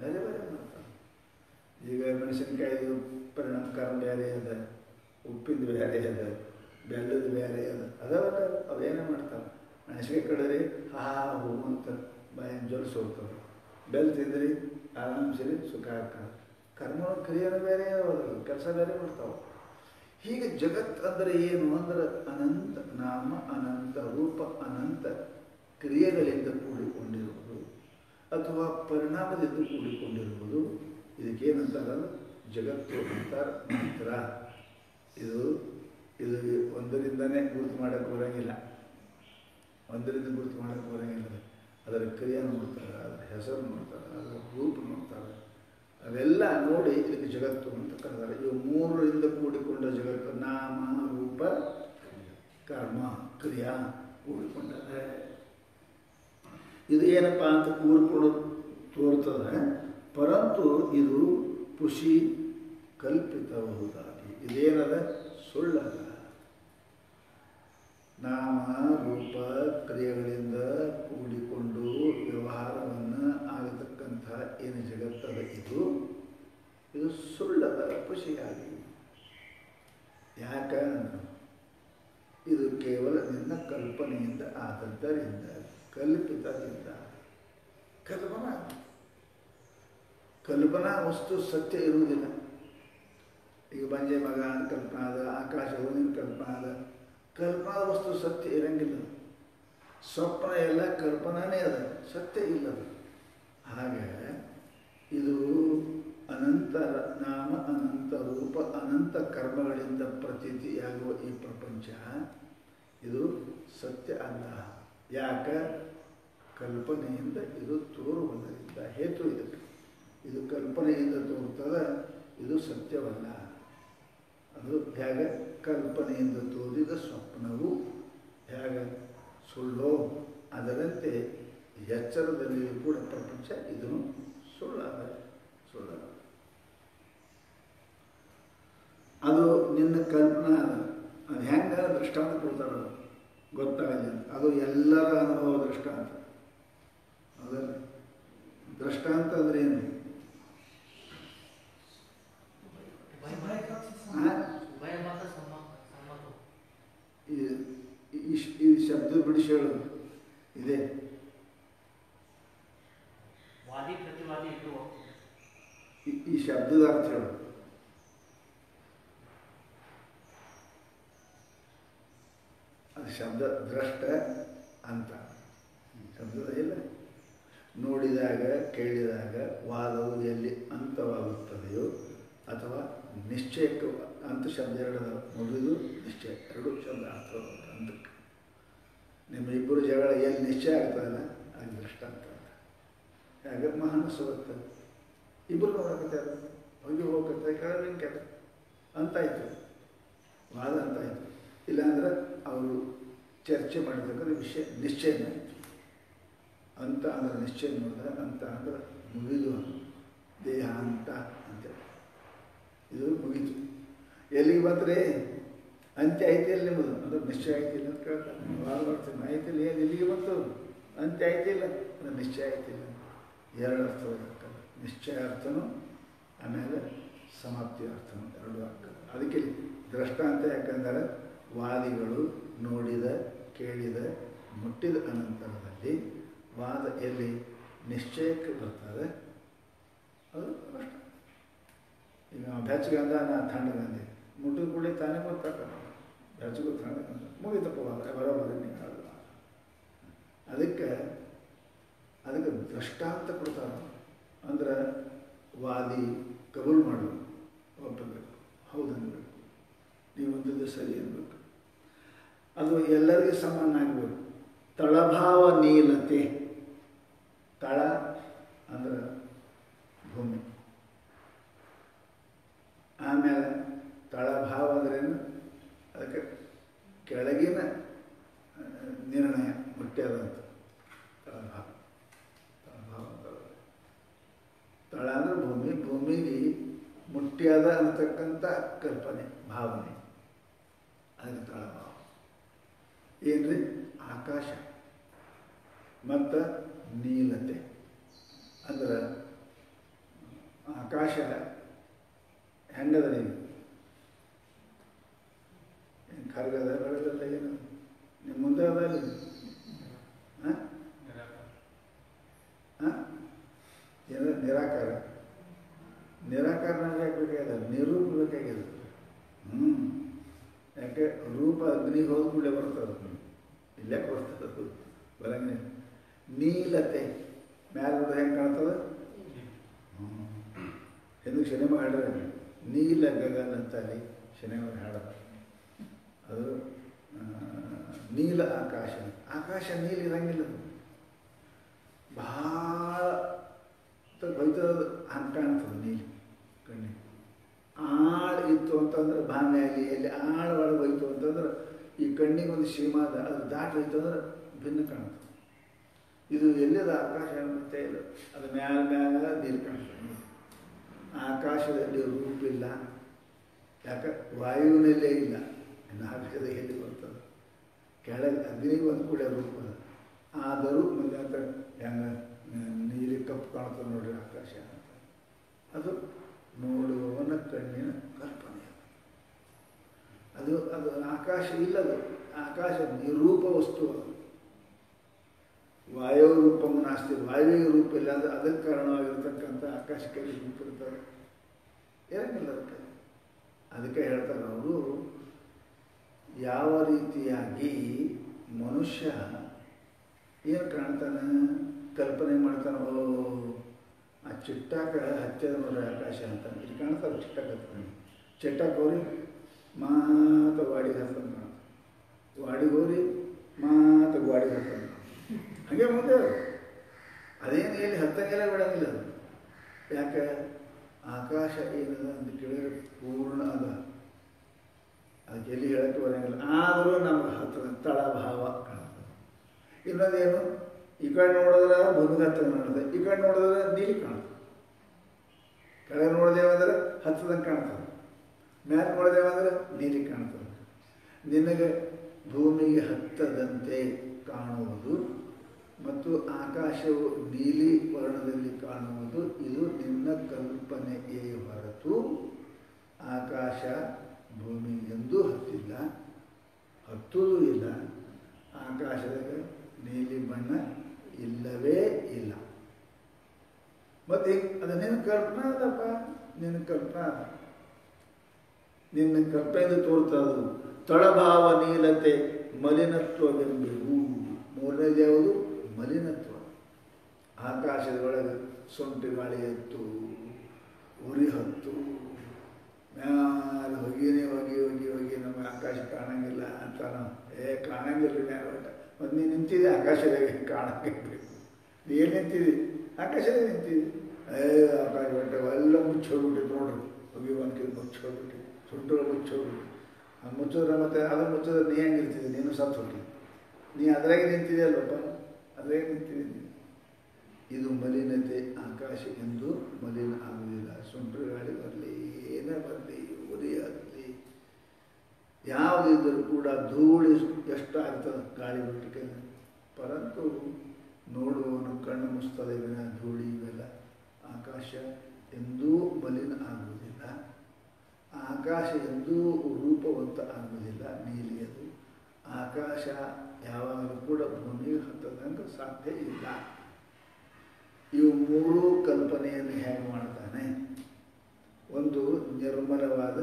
ಬೇರೆ ಬೇರೆ ಮಾಡ್ತಾರೆ ಈಗ ಮೆಣಸಿನ್ಕಾಯಿದು ಪರಿಣಾಮಕಾರ ಬೇರೆ ಅದ ಉಪ್ಪಿಂದು ಬೇರೆ ಅದ ಬೆಲ್ಲದ ಬೇರೆ ಅದ ಅದವಲ್ಲ ಅವೇನೇ ಮಾಡ್ತಾರೆ ಮೆಣಸಿನ್ಕಾಯಿ ಕಡಿದ್ರಿ ಹಾ ಹೂ ಅಂತ ಬಾಯಿನ ಜೊಲ್ಸಿ ಹೋಗ್ತವೆ ಬೆಲ್ಲ ತಿಂದ್ರಿ ಆರಾಮ್ಸಿರಿ ಸುಖ ಆಗ್ತದೆ ಕರ್ಮ ಕ್ರಿಯೆನೂ ಬೇರೆ ಕೆಲಸ ಬೇರೆ ಮಾಡ್ತಾವೆ ಹೀಗೆ ಜಗತ್ ಅಂದರೆ ಏನು ಅಂದ್ರೆ ಅನಂತ ನಾಮ ಅನಂತ ರೂಪ ಅನಂತ ಕ್ರಿಯೆಗಳಿಂದ ಕೂಡಿಕೊಂಡಿರುವುದು ಅಥವಾ ಪರಿಣಾಮದಿಂದ ಕೂಡಿಕೊಂಡಿರುವುದು ಇದಕ್ಕೇನಂತಾರ ಜಗತ್ತು ಅಂತಾರ ಮಾತ್ರ ಇದು ಇದು ಒಂದರಿಂದನೇ ಗುರುತು ಮಾಡೋಕ್ಕೆ ಬರೋಂಗಿಲ್ಲ ಒಂದರಿಂದ ಗುರುತು ಮಾಡೋಕ್ಕೆ ಬರೋಂಗಿಲ್ಲ ಅದರ ಕ್ರಿಯೆ ನೋಡ್ತಾರೆ ಅದರ ಹೆಸರು ನೋಡ್ತಾರೆ ಅದರ ರೂಪ ನೋಡ್ತಾರೆ ಅವೆಲ್ಲ ನೋಡಿ ಇದಕ್ಕೆ ಜಗತ್ತು ಅಂತ ಕರೆದಾರೆ ಇವು ಮೂರರಿಂದ ಕೂಡಿಕೊಂಡ ಜಗತ್ತು ನಾಮ ರೂಪ ಕರ್ಮ ಕ್ರಿಯಾ ಕೂಡಿಕೊಂಡರೆ ಇದು ಏನಪ್ಪ ಅಂತ ಕೂಡಿಕೊಂಡು ತೋರ್ತದೆ ಪರಂತು ಇದು ಖುಷಿ ಕಲ್ಪಿತಬಹುದಾಗಿ ಇದೇನದ ಸುಳ್ಳಲ್ಲ ನಾಮ ರೂಪ ಕ್ರಿಯೆಗಳಿಂದ ಕೂಡಿಕೊಂಡು ವ್ಯವಹಾರವನ್ನು ಆಗತಕ್ಕಂಥ ಏನು ಜಗತ್ತದ ಇದು ಇದು ಸುಳ್ಳದ ಖುಷಿಯಾಗಿ ಯಾಕ ಇದು ಕೇವಲ ನಿನ್ನ ಕಲ್ಪನೆಯಿಂದ ಆದದ್ದರಿಂದ ಕಲ್ಪಿತದಿಂದ ಕಲ್ಪನಾ ಕಲ್ಪನಾ ವಸ್ತು ಸತ್ಯ ಇರುವುದಿಲ್ಲ ಈಗ ಬಂಜೆ ಮಗ ಅಂತ ಕಲ್ಪನಾ ಅದ ಆಕಾಶ ಹೂವಿನ ಕಲ್ಪನಾ ಅದ ಕಲ್ಪನಾ ವಸ್ತು ಸತ್ಯ ಇರಂಗಿಲ್ಲ ಸ್ವಪ್ನ ಎಲ್ಲ ಕಲ್ಪನಾನೇ ಅದ ಸತ್ಯ ಇಲ್ಲದ ಹಾಗೆ ಇದು ಅನಂತ ನಾಮ ಅನಂತ ರೂಪ ಅನಂತ ಕರ್ಮಗಳಿಂದ ಪ್ರತೀತಿಯಾಗುವ ಈ ಪ್ರಪಂಚ ಇದು ಸತ್ಯ ಅಲ್ಲ ಯಾಕ ಕಲ್ಪನೆಯಿಂದ ಇದು ತೋರುವುದರಿಂದ ಹೇತು ಇದಕ್ಕೆ ಇದು ಕಲ್ಪನೆಯಿಂದ ತೋರ್ತದ ಇದು ಸತ್ಯವಲ್ಲ ಅದು ಹೇಗೆ ಕಲ್ಪನೆಯಿಂದ ತೋರಿದ ಸ್ವಪ್ನವು ಹೇಗೆ ಸುಳ್ಳೋ ಅದರಂತೆ ಎಚ್ಚರದಲ್ಲಿ ಕೂಡ ಪ್ರಪಂಚ ಇದನ್ನು ಸುಳ್ಳಾದ ಸುಳ್ಳಲ್ಲ ಅದು ನಿನ್ನ ಕಲ್ಪನಾ ಅದ ಅದು ಹೆಂಗ ದೃಷ್ಟಾಂತ ಕೊಡ್ತಾರೆ ಅದು ಗೊತ್ತಾಗಲಿ ಅಂತ ಅದು ಎಲ್ಲರ ಅನುಭವ ದೃಷ್ಟಾಂತ ಅದಲ್ಲ ದೃಷ್ಟಾಂತ ಅಂದ್ರೆ ಏನು ಉಭಯ ಮತ ಸಮ್ಮ- ಸಮ್ಮತ ಈ ಈ ಈ ಶಬ್ದ ಬಿಡಿಸಿ ಹೇಳೋದು ಇದೆ ವಾದಿ ಪ್ರತಿವಾದಿ ಇಬ್ಬರು ಈ- ಈ ಶಬ್ದದ ಅರ್ಥ ಹೇಳೋದು ಅದು ಶಬ್ದ ದೃಷ್ಟ ಅಂತ ಶಬ್ದದ ಇಲ್ಲ ನೋಡಿದಾಗ ಕೇಳಿದಾಗ ವಾದವು ಎಲ್ಲಿ ಅಂತವಾಗುತ್ತದೆಯೋ ಅಥವಾ ನಿಶ್ಚಯಕ್ಕೆ ಅಂತ ಶಬ್ದ ಎರಡದ ಮುಗಿದು ನಿಶ್ಚಯ ಎರಡು ಶಬ್ದ ಅರ್ಥ ಅಂತಕ್ಕೆ ನಿಮ್ಮ ಇಬ್ಬರು ಜಗಳ ಎಲ್ಲಿ ನಿಶ್ಚಯ ಆಗ್ತದಲ್ಲ ಅದು ದೃಷ್ಟಾಂತ ಅಂತ ಹಾಗೆ ಮಹಾನಸು ಬರ್ತದೆ ಇಬ್ಬರು ನೋಡಕತ್ತಾರೆ ಹೋಗಿ ಹೋಗತ್ತೆ ಕೆಳಗೆ ಅಂತಾಯ್ತು ವಾದ ಅಂತಾಯ್ತು ಇಲ್ಲಾಂದ್ರೆ ಅವರು ಚರ್ಚೆ ಮಾಡಿರ್ತಕ್ಕಂಥ ವಿಷಯ ನಿಶ್ಚಯ ಆಯಿತು ಅಂತ ಅಂದ್ರೆ ನಿಶ್ಚಯ ಮಾಡಿದ್ರೆ ಅಂತ ಅಂದ್ರೆ ಮುಗಿದು ದೇಹ ಅಂತ ಅಂತೇಳಿ ಇದು ಮುಗೀತು ಎಲ್ಲಿಗೆ ಬಂದರೆ ಅಂತ್ಯ ಐತಿ ಅಲ್ಲಿ ನಿಮ್ಮದು ಅಂದ್ರೆ ನಿಶ್ಚಯ ಆಯ್ತಿಲ್ಲ ಅಂತ ಕೇಳ್ತಾರೆ ವಾದ ಮಾಡ್ತೀನಿ ಆಯ್ತಿಲ್ಲ ಏನು ಇಲ್ಲಿಗೆ ಬಂತು ಅಂತ್ಯ ಆಯ್ತಿಲ್ಲ ಅಂದ್ರೆ ನಿಶ್ಚಯ ಆಯ್ತಿಲ್ಲ ಎರಡು ಅರ್ಥ ಆಗ್ತದೆ ನಿಶ್ಚಯ ಅರ್ಥನು ಆಮೇಲೆ ಸಮಾಪ್ತಿ ಅರ್ಥನು ಎರಡು ಆಗ್ತದೆ ಅದಕ್ಕೆ ಇಲ್ಲಿ ದೃಷ್ಟಾಂತ ಯಾಕಂದರೆ ವಾದಿಗಳು ನೋಡಿದ ಕೇಳಿದ ಮುಟ್ಟಿದ ಅನಂತರದಲ್ಲಿ ವಾದ ಎಲ್ಲಿ ನಿಶ್ಚಯಕ್ಕೆ ಬರ್ತದೆ ಅದು ಕಷ್ಟ ಈಗ ಬೆಚ್ಚಗಂದ ನಾ ತಣ್ಣಗಂದೆ ಮುಟ್ಟಿದ ಕೂಡಲೇ ತಾನೇ ಗೊತ್ತಾಗ ಬೆಚ್ಚಗೂ ತಣ್ಣಗಂದ ಮುಗಿತಪ್ಪ ವಾದ ಬರೋಬರಿ ನೀವು ಹೇಳೋದು ಅದಕ್ಕೆ ಅದಕ್ಕೆ ದೃಷ್ಟಾಂತ ಕೊಡ್ತಾರೆ ಅಂದ್ರೆ ವಾದಿ ಕಬೂಲ್ ಮಾಡಬೇಕು ಒಪ್ಪಬೇಕು ಹೌದು ಅನ್ಬೇಕು ನೀವಂಥದ್ದು ಸರಿ ಅನ್ಬೇಕು ಅದು ಎಲ್ಲರಿಗೂ ಸಮಾನ ಆಗಬೇಕು ತಳಭಾವ ನೀಲತೆ ತಳ ಅಂದ್ರೆ ಭೂಮಿ ಆಮೇಲೆ ತಳಭಾವ ಅಂದ್ರೇನು ಅದಕ್ಕೆ ಕೆಳಗಿನ ಆ, ನಿರ್ಣಯ ಮುಟ್ಟ್ಯದಂತ ತಳಭಾವ ತಳಭಾವ ಅಂತ ತಳ ಅಂದ್ರೆ ಭೂಮಿ ಭೂಮಿಗೆ ಮುಟ್ಟ್ಯಾದ ಅನ್ನತಕ್ಕಂಥ ಕಲ್ಪನೆ ಭಾವನೆ ಅದಕ್ಕೆ ತಳಭಾವ ಏನ್ರಿ ಆಕಾಶ ಮತ್ತು ನೀಲತೆ ಅಂದ್ರೆ ಆಕಾಶ ಹೆಂಗದ ನೀವು ಏನು ಕರ್ಗದ ಬೆಳೆದಲ್ಲ ಏನು ನಿಮ್ಮ ಮುಂದೆ ಅದ ಅಲ್ಲಿ ಹಾಂ ಹಾಂ ಏನು ನಿರಾಕಾರ ನಿರಾಕಾರ ಯಾಕೆ ಬೇಕಾಗ್ಯದ ನಿರೂಪ ಬೇಕಾಗ್ಯದ ಹ್ಞೂ ಯಾಕೆ ರೂಪ ಅಗ್ನಿಗೆ ಹೋದ ಕೂಡಲೇ ಬರ್ತದೆ ಇಲ್ಲೇ ಬರ್ತದೆ ಅದು ಬರಂಗಿಲ್ಲ ನೀಲತೆ ಮ್ಯಾಲ ನೋಡಿದ್ರೆ ಹೆಂಗೆ ಕಾಣ್ತದೆ ಎಂದು ಸಿನಿಮಾ ಹಾಡ್ರೆ ನೀಲ ಗಗನ ಅಂತಲ್ಲಿ ಸಿನಿಮಾ ಹಾಡ ಅದು ಆ, ನೀಲ ಆಕಾಶ ಆಕಾಶ ನೀಲ ಇರಂಗಿಲ್ಲ ಅದು ಭಾಳ ಬೈತದ ಹಂಗೆ ಕಾಣ್ತದೆ ನೀಲಿ ಕಣ್ಣಿಗೆ ಆಳ ಇತ್ತು ಅಂತಂದ್ರೆ ಬಾವಿಯಲ್ಲಿ ಎಲ್ಲಿ ಆಳ ಒಳಗೆ ಹೋಯ್ತು ಅಂತಂದ್ರೆ ಈ ಕಣ್ಣಿಗೆ ಒಂದು ಸೀಮಾ ಅದ ಅದು ದಾಟಿ ಹೋಯ್ತು ಅಂದ್ರೆ ಭಿನ್ನ ಕಾಣ್ತದೆ ಇದು ಎಲ್ಲಿದ ಆಕಾಶ ಮತ್ತೆ ಇಲ್ಲ ಅದು ಮ್ಯಾಲ ಮ್ಯಾಲ ನೀರು ಕಾಣ್ತದೆ ಆಕಾಶದಲ್ಲಿ ರೂಪಿಲ್ಲ ಯಾಕೆ ವಾಯುವಿನಲ್ಲೇ ಇಲ್ಲ ಇನ್ನು ಆಕಾಶದ ಎಲ್ಲಿ ಬರ್ತದೆ ಕೆಳಗೆ ಅಗ್ನಿಗೆ ಒಂದು ಕೂಡ ರೂಪ ಅದ. ಆದರೂ ಮುಂದೆ ಅಂತ ಹೆಂಗೆ ನೀಲಿ ಕಪ್ಪು ಕಾಣ್ತದೆ ನೋಡ್ರಿ ಆಕಾಶ ಅಂತ ಅದು ನೋಡುವವನ ಕಣ್ಣಿನ ಕಲ್ಪನೆ ಅದು ಅದು ಆಕಾಶ ಇಲ್ಲದು ಆಕಾಶ ನಿರೂಪ ವಸ್ತು ಅದು ವಾಯು ರೂಪము ನಾಸ್ತಿ ವಾಯುವಿಗೆ ರೂಪ ಇಲ್ಲ ಅಂದ್ರೆ ಅದಕ್ಕೆ ಕಾರಣವಾಗಿರ್ತಕ್ಕಂಥ ಆಕಾಶಕ್ಕೆ ರೂಪ ಇರ್ತಾರೆ ಇರಂಗಿಲ್ಲ ಅದಕ್ಕೆ ಅದಕ್ಕೆ ಹೇಳ್ತಾರೆ ಅವರು ಯಾವ ರೀತಿಯಾಗಿ ಮನುಷ್ಯ ಏನು ಕಾಣ್ತಾನೆ ಕಲ್ಪನೆ ಮಾಡ್ತಾನೆ ಓ ಆ ಚಿಟ್ಟಾಕ ಹಚ್ಚದ ನೋಡ್ರಿ ಆಕಾಶ ಅಂತ ಇಲ್ಲಿ ಕಾಣ್ತಾರೆ ಚಿಟ್ಟಾಕ ಹತ್ಕೊಂಡು ಚಿಟ್ಟಾಕ ಹೋರಿ ಮಾತ ವಾಡಿಗೆ ಹತ್ಕೊಂಡು ಕಾಣ್ತಾರೆ ವಾಡಿಗೆ ಹೋರಿ ಮಾತ ಗಾಡಿಗೆ ಹತ್ಕೊಂಡು ಹಾಗೆ ಮುಂದೆ ಅದು. ಅದೇನು ಎಲ್ಲಿ ಹತ್ತಂಗೆಲ್ಲ ಬಿಡಂಗಿಲ್ಲ ಅದು ಯಾಕೆ ಆಕಾಶ ಏನದ ಅಂತ ಕೇಳಿದ್ರೆ ಪೂರ್ಣ ಅದ ಅದಕ್ಕೆ ಎಲ್ಲಿ ಹೇಳಕ್ಕೆ ಬರಂಗಿಲ್ಲ ಆದರೂ ನಮ್ಗೆ ಹತ್ತಿರ ತಳಭಾವ ಕಾಣ್ತದೆ ಇನ್ನೊಂದೇನು ಈ ಕಡೆ ನೋಡಿದ್ರೆ ಭೂಮಿಗೆ ಹತ್ತಿರ ಕಾಣ್ತದೆ ಈ ಕಡೆ ನೋಡಿದ್ರೆ ನೀಲಿ ಕಾಣ್ತದೆ ಕೆಳಗೆ ನೋಡಿದೇವಂದ್ರೆ ಹತ್ತದಂಗೆ ಕಾಣ್ತದೆ ಮ್ಯಾಲೆ ನೋಡಿದೇವಂದ್ರೆ ನೀಲಿ ಕಾಣ್ತದೆ ನಿನಗೆ ಭೂಮಿಗೆ ಹತ್ತದಂತೆ ಕಾಣುವುದು ಮತ್ತು ಆಕಾಶವು ನೀಲಿ ವರ್ಣದಲ್ಲಿ ಕಾಣುವುದು ಇದು ನಿನ್ನ ಕಲ್ಪನೆಯೇ ಹೊರತು ಆಕಾಶ ಭೂಮಿ ಎಂದೂ ಹತ್ತಿಲ್ಲ ಹತ್ತುವುದೂ ಇಲ್ಲ ಆಕಾಶದಾಗ ನೀಲಿ ಬಣ್ಣ ಇಲ್ಲವೇ ಇಲ್ಲ ಮತ್ತೆ ಅದು ನಿನ್ನ ಕಲ್ಪನಾ ಅದಪ್ಪ ನಿನ್ನ ಕಲ್ಪನಾ ಅದ ನಿನ್ನ ಕಲ್ಪನೆಯಿಂದ ತೋರ್ತದು ತಳಭಾವ ನೀಲತೆ ಮಲಿನತ್ವವೆಂಬುವು ಮೂರನೇದು ಯಾವುದು ಮಲಿನತ್ವ ಆಕಾಶದೊಳಗೆ ಸೊಂಟಿ ಗಾಳಿ ಎತ್ತು ಉರಿ ಹತ್ತು ಮ್ಯಾಲ ಹೊಗಿನೇ ಹೋಗಿ ಹೋಗಿ ಹೋಗಿ ನಮಗೆ ಆಕಾಶ ಕಾಣಂಗಿಲ್ಲ ಅಂತ ನಾವು ಏ ಕಾಣಂಗಿಲ್ಲ ಮ್ಯಾಲ ಒಟ್ಟ ಮತ್ತು ನೀನು ನಿಂತಿದೆ ಆಕಾಶದಾಗ ಕಾಣಂಗಿರ್ಬೇಕು ನೀ ಎಲ್ಲಿ ನಿಂತಿದ್ದಿ ಆಕಾಶದಾಗ ನಿಂತಿದ್ದಿ ಏ ಆಕಾಶ ಒಟ್ಟ ಎಲ್ಲ ಮುಚ್ಚೋಗ್ಬಿಟ್ಟಿತ್ತು ನೋಡ್ರಿ ಹೋಗಿ ಒಂದು ಕಿಲ್ ಮುಚ್ಚೋಗ್ಬಿಟ್ಟು ಸುಂಟು ಮುಚ್ಚೋಗ್ಬಿಟ್ಟು ಆ ಮುಚ್ಚಿದ್ರೆ ಮತ್ತೆ ಅದು ಮುಚ್ಚಿದ್ರೆ ನೀ ಹೆಂಗಿರ್ತಿದ್ದಿ ನೀನು ಸತ್ತು ಹೋಗಿ ನೀ ಅದ್ರಾಗೆ ನಿಂತಿದೆಯಲ್ಲಪ್ಪ ಅದ್ರಾಗೆ ನಿಂತಿದ್ದೀನಿ ಇದು ಮಲಿನತೆ ಆಕಾಶ ಎಂದು ಮಲಿನ ಆಗುವುದಿಲ್ಲ ಸುಂಟ್ರ ಗಾಳಿ ಬರಲಿ ಏನೇ ಬರಲಿ ಉರಿ ಆಗಲಿ ಯಾವುದಿದ್ದರೂ ಕೂಡ ಧೂಳಿ ಎಷ್ಟಾಗ್ತದೆ ಗಾಳಿ ಬಿಟ್ಟಿಗೆ ಪರಂತು ನೋಡುವವನು ಕಣ್ಣು ಮುಸ್ತದೆ ವಿನ ಧೂಳಿ ಇವೆಲ್ಲ ಆಕಾಶ ಎಂದೂ ಮಲಿನ ಆಗುವುದಿಲ್ಲ ಆಕಾಶ ಎಂದೂ ರೂಪವಂತ ಆಗುವುದಿಲ್ಲ ನೀಲಿಯದು ಆಕಾಶ ಯಾವಾಗಲೂ ಕೂಡ ಭೂಮಿಗೆ ಹತ್ತದಂಗೆ ಸಾಧ್ಯ ಇಲ್ಲ ಇವು ಮೂರೂ ಕಲ್ಪನೆಯನ್ನು ಹೇಗೆ ಮಾಡ್ತಾನೆ ಒಂದು ನಿರ್ಮಲವಾದ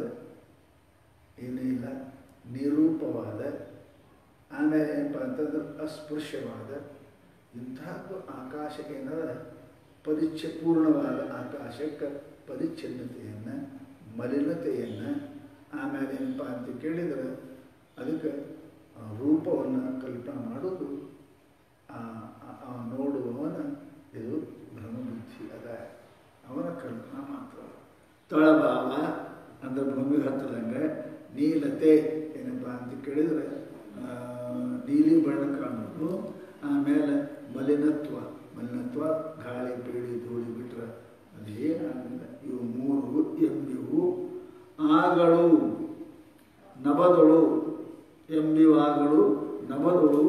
ಏನೂ ಇಲ್ಲ ನಿರೂಪವಾದ ಆಮೇಲೆ ಏನಪ್ಪ ಅಂತಂದ್ರೆ ಅಸ್ಪೃಶ್ಯವಾದ ಇಂಥದ್ದು ಆಕಾಶ ಏನದ ಪರಿಚ್ಛಪೂರ್ಣವಾದ ಆಕಾಶಕ್ಕೆ ಪರಿಚ್ಛನ್ನತೆಯನ್ನು ಮಲಿನತೆಯನ್ನು ಆಮೇಲೆ ಏನಪ್ಪ ಅಂತ ಕೇಳಿದರೆ ಅದಕ್ಕೆ ಆ ರೂಪವನ್ನು ಕಲ್ಪನೆ ಮಾಡೋದು ಆ ಆ- ಆ ನೋಡುವವನ ಇದು ಭ್ರಮಬುದ್ಧಿ ಅದ ಅವನ ಕಲ್ಪನಾ ಮಾತ್ರ ತಳಭಾವ ಅಂದ್ರೆ ಭೂಮಿಗೆ ಹತ್ತದಂಗೆ ನೀಲತೆ ಏನಪ್ಪ ಅಂತ ಕೇಳಿದರೆ ಆ, ನೀಲಿ ಬಣ್ಣ ಕಾಣೋದು ಆಮೇಲೆ ಮಲಿನತ್ವ ಮಲಿನತ್ವ ಗಾಳಿ ಬೀಳಿ ಧೂಳಿ ಬಿಟ್ರೆ ಅದೇನಾಗಲಿಲ್ಲ ಇವು ಮೂರು ಎಂಬಿವು ಆಗಳು ನಭದಳು ಎಂಬಿವಾಗಳು ನಭದಳು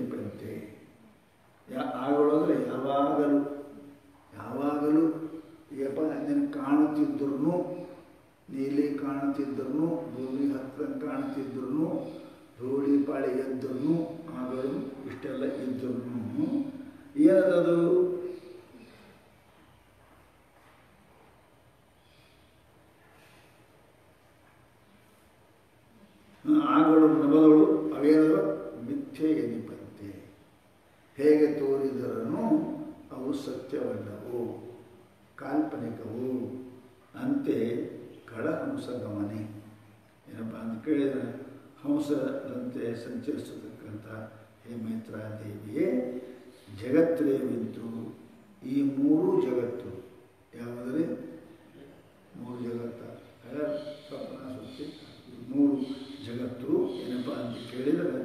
ಮಿಥ್ಯವೆನಿಪಂತೆ ಯಾ ಆಗಳು ಅಂದರೆ ಯಾವಾಗಲೂ ಯಾವಾಗಲೂ ಯಪ್ಪ ನಿನಗೆ ಕಾಣುತ್ತಿದ್ರೂ ನೀಲಿ ಕಾಣುತ್ತಿದ್ರೂ ಭೂಮಿ ಹತ್ರ ಕಾಣುತ್ತಿದ್ರೂ ಧೂಳಿ ಪಾಳಿ ಎದ್ರೂ ಆದರೂ ಇಷ್ಟೆಲ್ಲ ಇದ್ರೂ ಏನದದು ಆಗಳು ನಬದಳು ಅವೇನದು ಮಿಥ್ಯೆ ಎನಿಪಂತೆ ಹೇಗೆ ತೋರಿದರನು ಅವು ಸತ್ಯವಲ್ಲವು ಕಾಲ್ಪನಿಕವು ಅಂತೆ ಕಳಹಂಸ ಗಮನೆ ಏನಪ್ಪ ಅಂತ ಕೇಳಿದರೆ ಹಂಸದಂತೆ ಸಂಚರಿಸತಕ್ಕಂಥ ಹೇ ಮೈತ್ರಾದೇವಿಯೇ ಜಗತ್ರಯವಿದ್ದು ಈ ಮೂರು ಜಗತ್ತು ಯಾವುದರೆ ಮೂರು ಜಗತ್ತ ಅಲ್ಲ, ಸ್ವಪ್ನ ಸುತ್ತಿ ಮೂರು ಜಗತ್ತು ಏನಪ್ಪ ಅಂತ ಕೇಳಿದರೆ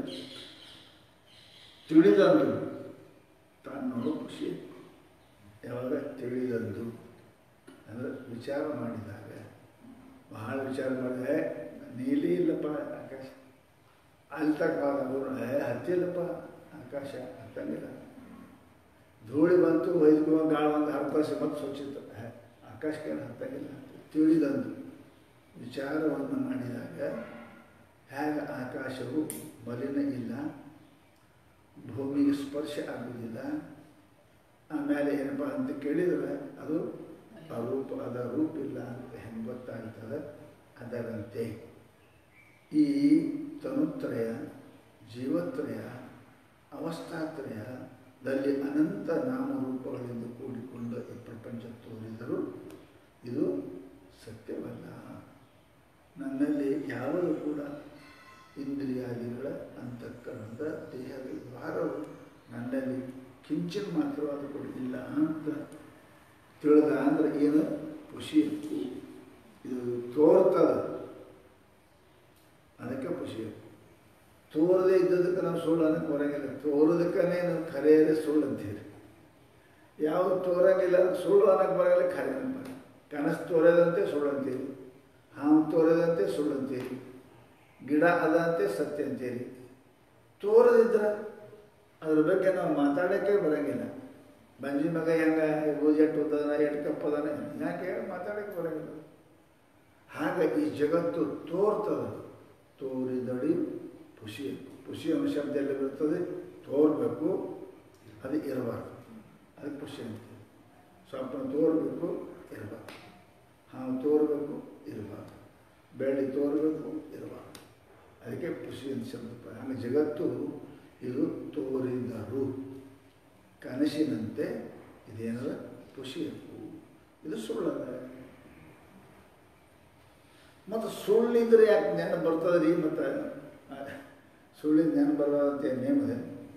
ತಿಳಿದಂದು ತಾನು ಖುಷಿ ಯಾವಾಗ ತಿಳಿದಂದು ಅಂದರೆ ವಿಚಾರ ಮಾಡಿದಾಗ ಬಹಳ ವಿಚಾರ ಮಾಡಿದೆ ನೀಲಿ ಇಲ್ಲಪ್ಪ ಆಕಾಶ ಅಲ್ಲಿ ತಕ್ಕ ಹತ್ತಿಲ್ಲಪ್ಪ ಆಕಾಶ ಹತ್ತಂಗಿಲ್ಲ ಧೂಳಿ ಬಂತು ವೈದ್ಯ ಗಾಳ ಒಂದು ಹರ್ತಾಶ ಮತ್ತು ಸ್ವಚ್ಛಿತ ಆಕಾಶಕ್ಕೆ ಹತ್ತಂಗಿಲ್ಲ ತಿಳಿದಂದು ವಿಚಾರವನ್ನು ಮಾಡಿದಾಗ ಹೇಗೆ ಆಕಾಶವು ಮಲಿನ ಇಲ್ಲ ಭೂಮಿಗೆ ಸ್ಪರ್ಶ ಆಗುವುದಿಲ್ಲ ಆಮೇಲೆ ಏನಪ್ಪ ಅಂತ ಕೇಳಿದರೆ ಅದು ಅರೂಪ ಅದ ರೂಪ ಇಲ್ಲ ಅಂತ ಹೆಂಗೆ ಗೊತ್ತಾಗ್ತದೆ ಅದರಂತೆ ಈ ತನುತ್ರಯ ಜೀವತ್ರಯ ಅವಸ್ಥಾತ್ರಯದಲ್ಲಿ ಅನಂತ ನಾಮರೂಪಗಳಿಂದ ಕೂಡಿಕೊಂಡ ಈ ಪ್ರಪಂಚ ತೋರಿದರೂ ಇದು ಸತ್ಯವಲ್ಲ ನನ್ನಲ್ಲಿ ಯಾವುದು ಕೂಡ ಇಂದ್ರಿಯಾದಿಗಳ ಅಂತಃಕರಣದ ದೇಹದ ವ್ಯವಹಾರವು ನನ್ನಲ್ಲಿ ಕಿಂಚಿನ ಮಾತ್ರವಾದ ಕೂಡ ಇಲ್ಲ ಅಂತ ತಿಳಿದ ಅಂದ್ರೆ ಏನು ಖುಷಿ ಇದು ತೋರ್ತದ ಅದಕ್ಕೆ ಖುಷಿ ತೋರದೇ ಇದ್ದದಕ್ಕೆ ನಾವು ಸುಳ್ಳು ಅನ್ನಕ್ಕೆ ಬರಂಗಿಲ್ಲ ತೋರೋದಕ್ಕನೇ ನಾವು ಖರೆಯದೇ ಸುಳ್ಳು ಅಂತೀವಿ ಯಾವುದು ತೋರಂಗಿಲ್ಲ ಸುಳ್ಳು ಅನ್ನಕ್ಕೆ ಬರಂಗಿಲ್ಲ ಖರೆ ಅನ್ನಕ್ಕೆ ಬರ ಕನಸು ತೋರದಂತೆ ಸುಳ್ಳು ಅಂತೀರಿ ಹಾವು ತೋರದಂತೆ ಸುಳ್ಳು ಅಂತೀರಿ ಗಿಡ ಅದಂತೆ ಸತ್ಯ ಅಂತೀರಿ ತೋರದಿದ್ರೆ ಅದ್ರ ಬಗ್ಗೆ ನಾವು ಮಾತಾಡೋಕ್ಕೆ ಬರಂಗಿಲ್ಲ ಬಂಜಿ ಮಗ ಹೆಂಗ ಗೋಜಿ ಎಟ್ಟು ಉದ್ದದನ ಎಟ್ಟು ಕಪ್ಪದನ ಯಾಕೆ ಮಾತಾಡೋಕ್ಕೆ ಬರಂಗಿಲ್ಲ ಹಾಗೆ ಈ ಜಗತ್ತು ತೋರ್ತದ ತೋರಿದಡಿ ಖುಷಿ ಖುಷಿ ಅನ್ನೋ ಶಬ್ದ ಎಲ್ಲಿ ಬರ್ತದೆ ತೋರಬೇಕು ಅದು ಇರಬಾರ್ದು ಅದಕ್ಕೆ ಖುಷಿ ಅಂತೀವಿ ಸ್ವಪ್ನ ತೋರಬೇಕು ಇರಬಾರ್ದು ಹಾವು ತೋರಬೇಕು ಇರಬಾರ್ದು ಬೆಳ್ಳಿ ತೋರಬೇಕು ಇರಬಾರ್ದು ಅದಕ್ಕೆ ಖುಷಿ ಅಂತ ಶಬ್ದ ಹಾಗೆ ಜಗತ್ತು ಇದು ತೋರಿದರು ಕನಸಿನಂತೆ ಇದೇನದ ಖುಷಿಯಪ್ಪು ಇದು ಸುಳ್ಳದ ಮತ್ತು ಸುಳ್ಳಿದ್ರೆ ಯಾಕೆ ನೆನ ಬರ್ತದೆ ರೀ ಮತ್ತು ಸುಳ್ಳಿದ ನೆನ ಬರೋದಂತೆ ನೇಮದೆ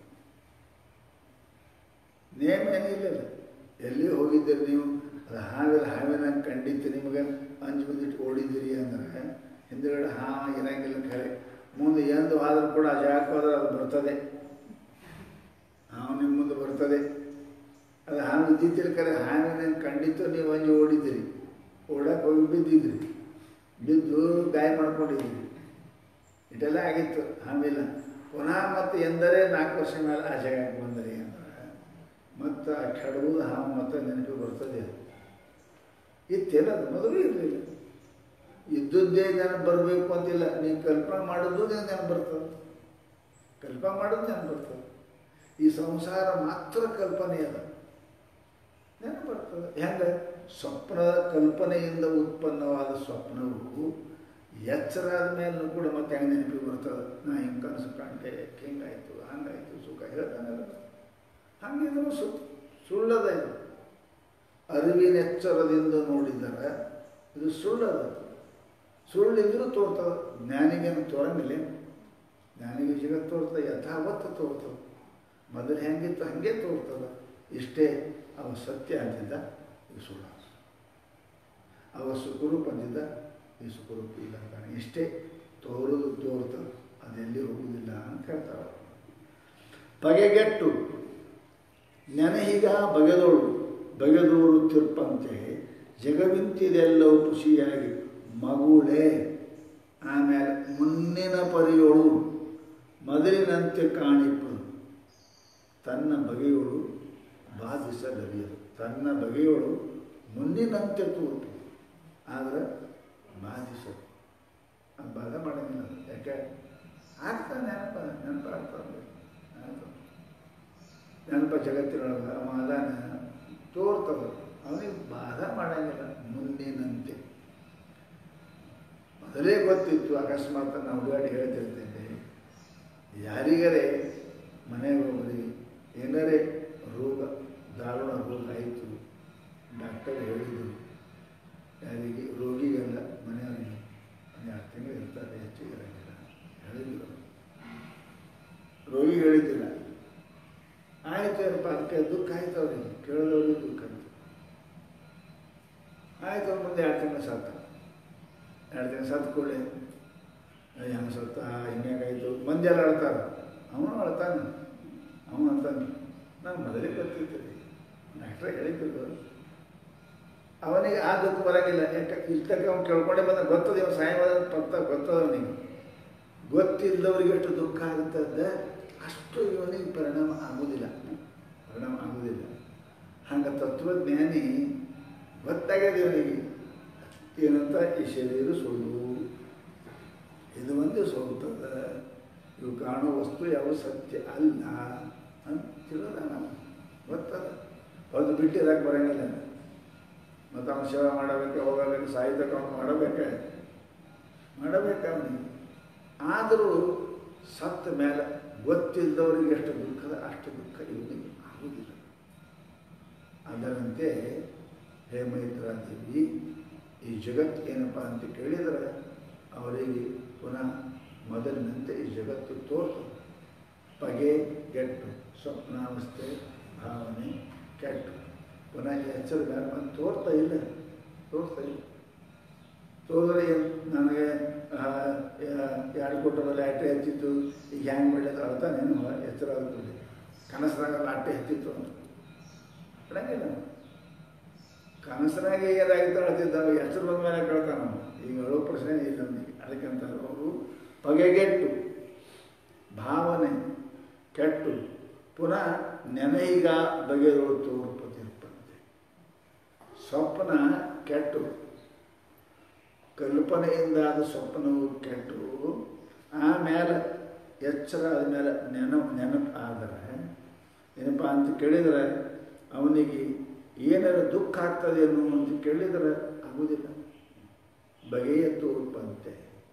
ನೇಮ ಏನಿಲ್ಲ ಎಲ್ಲಿ ಹೋಗಿದ್ದೀರಿ ನೀವು ಅದು ಹಾವಿನ ಹಾವಿನ ಖಂಡಿತ ನಿಮಗೆ ಅಂಜು ಬಂದಿಟ್ಟು ಓಡಿದ್ದೀರಿ ಅಂದ್ರೆ ಹಿಂದುಗಡೆ ಹಾ ಇರಂಗಿಲ್ಲ ಖರೆ ಮುಂದೆ ಎಂದು ಆದರೂ ಕೂಡ ಆ ಜಾಗಕ್ಕೆ ಹೋದ್ರೆ ಅದು ಬರ್ತದೆ ಹಾವು ನಿಮ್ಮ ಮುಂದೆ ಬರ್ತದೆ ಅದು ಹಾವು ಇದ್ದಿದ್ದಿಲ್ಲ ಕರೆ ಹಾವಿನ ಖಂಡಿತ ನೀವು ಅಂಜು ಓಡಿದ್ದೀರಿ ಓಡಕ್ಕೆ ಹೋಗಿ ಬಿದ್ದಿದ್ರಿ ಬಿದ್ದು ಗಾಯ ಮಾಡ್ಕೊಂಡಿದ್ದೀರಿ ಇದೆಲ್ಲ ಆಗಿತ್ತು ಹಾವಿಲ್ಲ ಪುನಃ ಮತ್ತೆ ಎಂದರೆ ನಾಲ್ಕು ವರ್ಷ ಮೇಲೆ ಆ ಜಾಗಕ್ಕೆ ಬಂದರಿ ಅಂದ್ರೆ ಮತ್ತು ಆ ಕೆಡವುದು ಹಾವು ಮತ್ತೆ ನೆನಪು ಬರ್ತದೆ ಇತ್ತೆಲ್ಲ ಅದು ಮೊದಲು ಇರಲಿಲ್ಲ ಇದ್ದದ್ದೇ ನೆನಪು ಬರಬೇಕು ಅಂತಿಲ್ಲ ನೀವು ಕಲ್ಪನೆ ಮಾಡೋದು ನೆನಪು ಬರ್ತದೆ ಕಲ್ಪನೆ ಮಾಡೋದು ನೆನಪು ಬರ್ತದೆ ಈ ಸಂಸಾರ ಮಾತ್ರ ಕಲ್ಪನೆ ಅದ ನೆನಪು ಬರ್ತದೆ ಹೆಂಗೆ ಸ್ವಪ್ನದ ಕಲ್ಪನೆಯಿಂದ ಉತ್ಪನ್ನವಾದ ಸ್ವಪ್ನವು ಎಚ್ಚರ ಆದ್ಮೇಲೂ ಕೂಡ ಮತ್ತೆ ಹೆಂಗೆ ನೆನಪಿಗೆ ಬರ್ತದೆ ನಾ ಹಿಂಗೆ ಕನಸು ಕಂಡೆ ಹಿಂಗಾಯ್ತು ಹಂಗಾಯ್ತು ಸುಖ ಹೇಳ್ತಾನಲ್ಲ ಹಂಗಿದ್ರು ಸು ಸುಳ್ಳದ ಇದು ಅರಿವಿನ ಎಚ್ಚರದಿಂದ ನೋಡಿದರೆ ಇದು ಸುಳ್ಳದ ಸುಳ್ಳಿದ್ರೂ ತೋರ್ತದೆ ಜ್ಞಾನಿಗೇನು ತೋರಂಗಿಲ್ಲ ಜ್ಞಾನಿಗೆ ಜಗತ್ತು ತೋರ್ತದೆ ಯಥಾವತ್ತು ತೋರ್ತದೆ ಮೊದಲು ಹೆಂಗಿತ್ತು ಹಾಗೆ ತೋರ್ತದೆ ಇಷ್ಟೇ ಅವ ಸತ್ಯ ಅಂತಿದ್ದ ಇದು ಸುಳ್ಳು ಅವ ಸುಖರೂಪ ಅಂತಿದ್ದ ಈ ಸುಖರೂಪ ಇಲ್ಲ ಅಂತಾನೆ ಇಷ್ಟೇ ತೋರುದು ತೋರ್ತದೆ ಅದೆಲ್ಲಿ ಹೋಗುವುದಿಲ್ಲ ಅಂತ ಹೇಳ್ತಾರೆ ಬಗೆಗೆಟ್ಟು ನೆನಹಿಗ ಬಗೆದೋಳು ಬಗೆದೋರು ತಿರ್ಪಂತೆ ಜಗವಿಂತಿದೆಲ್ಲವೂ ಖುಷಿಯಾಗಿ ಮಗುಳೆ ಆಮೇಲೆ ಮುನ್ನಿನ ಪರಿಯೋಳು ಮೊದಲಿನಂತೆ ಕಾಣಿಪದು ತನ್ನ ಬಗೆಯೋಳು ಬಾಧಿಸಲರಿಯದು ತನ್ನ ಬಗೆಯೋಳು ಮುಂದಿನಂತೆ ತೋರ್ಪು ಆದರೆ ಬಾಧಿಸೋದು ಅದು ಬಾಧ ಮಾಡೋಂಗಿಲ್ಲ ಅದು. ಯಾಕೆ ಆಗ್ತಾನೆ ನೆನಪ ನೆನಪ ಆಗ್ತದೆ ಆಯ್ತು. ನೆನಪ ಜಗತ್ತಿನೊಳಗೆ ಅವ ಅದಾನ ತೋರ್ತದ ಅವನಿಗೆ ಬಾಧ ಮಾಡಂಗಿಲ್ಲ ಮುಂದಿನಂತೆ ಮೊದಲೇ ಗೊತ್ತಿತ್ತು ಅಕಸ್ಮಾತ್ ನಾವು ಹುಡುಗಾಡಿ ಹೇಳ್ತಿರ್ತೇನೆ ಯಾರಿಗರೇ ಮನೆಗೆ ಹೋಗ್ರಿ ಏನಾರೇ ರೋಗ ದಾರುಣ ರೋಗ ಆಯಿತು ಡಾಕ್ಟರ್ ಹೇಳಿದರು ಯಾರಿಗೆ ರೋಗಿಗೆಲ್ಲ ಮನೆಯವರಿಗೆ ಒಂದು ಎರಡು ತಿಂಗಳು ಇರ್ತಾರೆ ಹೆಚ್ಚು ಇರೋಂಗಿಲ್ಲ ಹೇಳಿದ್ರು ರೋಗಿ ಹೇಳಿದ್ದಿಲ್ಲ ಆಯ್ತು ಏನಪ್ಪ ಅದಕ್ಕೆ ದುಃಖ ಆಯ್ತು ಅವ್ರಿಗೆ ಕೇಳಿದವ್ರಿಗೆ ದುಃಖ ಆಯ್ತು ಆಯ್ತು ಅವ್ರ ಮುಂದೆ ಎರಡು ತಿಂಗಳು ಸತ್ತ ಎರಡು ತಿಂಗಳು ಸತ್ತು ಕೂಡಲೇ ಹೆಂಗೆ ಸತ್ತ ಹಿಂಗಾಯ್ತು ಮಂದಿ ಎಲ್ಲ ಅಳ್ತಾರೆ ಅವನು ಅಳ್ತಾನೆ ಅವನು ಅಂತಾನೆ ನಾನು ಮೊದಲೇ ಗೊತ್ತಿರ್ತೀನಿ ಡಾಕ್ಟ್ರೇ ಹೇಳಿದ್ದು ಅವನಿಗೆ ಆ ದುಃಖ ಬರೋಂಗಿಲ್ಲ ಯಾಕೆ ಇಲ್ಲಿ ತನಕ ಅವ್ನು ಕೇಳ್ಕೊಂಡೇ ಬಂದ ಗೊತ್ತದ ಇವ ಸಾಯವಾದ ಪತ್ತ ಗೊತ್ತದ ಅವನಿಗೆ ಗೊತ್ತಿಲ್ಲದವ್ರಿಗೆ ಎಷ್ಟು ದುಃಖ ಆಗುತ್ತದೆ ಅಷ್ಟು ಇವನಿಗೆ ಪರಿಣಾಮ ಆಗುವುದಿಲ್ಲ ಪರಿಣಾಮ ಆಗುವುದಿಲ್ಲ ಹಂಗೆ ತತ್ವಜ್ಞಾನಿ ಗೊತ್ತಾಗ್ಯದ ಇವನಿಗೆ ಏನಂತ ಈ ಶರೀರ ಸುಳ್ಳು ಇದು ಒಂದೇ ಸೋಲ್ತದ ಇವು ಕಾಣೋ ವಸ್ತು ಯಾವ ಸತ್ಯ ಅಲ್ಲ ಅಂತ ತಿಳಿದ ನಾವು ಗೊತ್ತದ ಅದು ಬಿಟ್ಟಿರಕ್ಕೆ ಬರೋಂಗಿಲ್ಲ ಮತ್ತು ಅವನು ಸೇವೆ ಮಾಡಬೇಕು ಹೋಗಬೇಕು ಸಾಹಿತ್ಯಕ್ಕೆ ಅವನು ಮಾಡಬೇಕೆ ಮಾಡಬೇಕು ಅವನಿಗೆ ಆದರೂ ಸತ್ತ ಮೇಲೆ ಗೊತ್ತಿಲ್ಲದವರಿಗೆ ಎಷ್ಟು ದುಃಖದ ಅಷ್ಟು ದುಃಖ ಇವನಿಗೆ ಆಗುವುದಿಲ್ಲ ಅದರಂತೆ ಹೇ ಮೈತ್ರಾದೇವಿ ಈ ಜಗತ್ತು ಏನಪ್ಪ ಅಂತ ಕೇಳಿದರೆ ಅವರಿಗೆ ಪುನಃ ಮೊದಲಿನಂತೆ ಈ ಜಗತ್ತು ತೋರ್ತು ಪಗೆ ಕೆಟ್ಟು ಸ್ವಪ್ನಾವಸ್ಥೆ ಭಾವನೆ ಕೆಟ್ಟು ಪುನಃ ಎಚ್ಚರ ಮೇಲೆ ಬಂದು ತೋರ್ತಾ ಇಲ್ಲ ತೋರ್ತಾ ಇಲ್ಲ ತೋರಿದ್ರೆ ಏನು ನನಗೆ ಎರಡು ಕೊಟ್ಟರಲ್ಲಿ ಅಟ್ಟೆ ಹತ್ತಿತ್ತು ಈಗ ಹ್ಯಾಂಗೆ ಮಾಡಿದ ಅಳ್ತಾನೇನು ಎಚ್ಚರ ಆದ್ಕೊಳ್ಳಿ ಕನಸದಾಗ ಅಟ್ಟೆ ಹತ್ತಿತ್ತು ಅಂತ ಬಿಡಂಗಿಲ್ಲ ಕನಸನಾಗೆ ಏನಾಗಿತ್ತು ಅಳ್ತಿದ್ದ ಎಚ್ಚರ ಬಂದ ಮೇಲೆ ಕೇಳ್ತಾನ ನಾವು ಈಗ ಹೇಳೋ ಪ್ರಶ್ನೆ ಇಲ್ಲ ನಮಗೆ ಅದಕ್ಕಂತ ಅವರು ಬಗೆಗೆಟ್ಟು ಭಾವನೆ ಕೆಟ್ಟು ಪುನಃ ನೆನೆಯಿಗ ಬಗೆಗಳು ತೋರ್ಪತಿರ್ಪಂತೆ ಸ್ವಪ್ನ ಕೆಟ್ಟು ಕಲ್ಪನೆಯಿಂದಾದ ಸ್ವಪ್ನವು ಕೆಟ್ಟು ಆಮೇಲೆ ಎಚ್ಚರ ಆದಮೇಲೆ ನೆನಪು ನೆನಪು ಆದರೆ ಏನಪ್ಪ ಅಂತ ಕೇಳಿದರೆ ಅವನಿಗೆ ಏನಾರು ದುಃಖ ಆಗ್ತದೇನೋ ಅಂತ ಕೇಳಿದರೆ ಆಗುವುದಿಲ್ಲ ಬಗೆಯ ತೋರ್ಪಂತೆ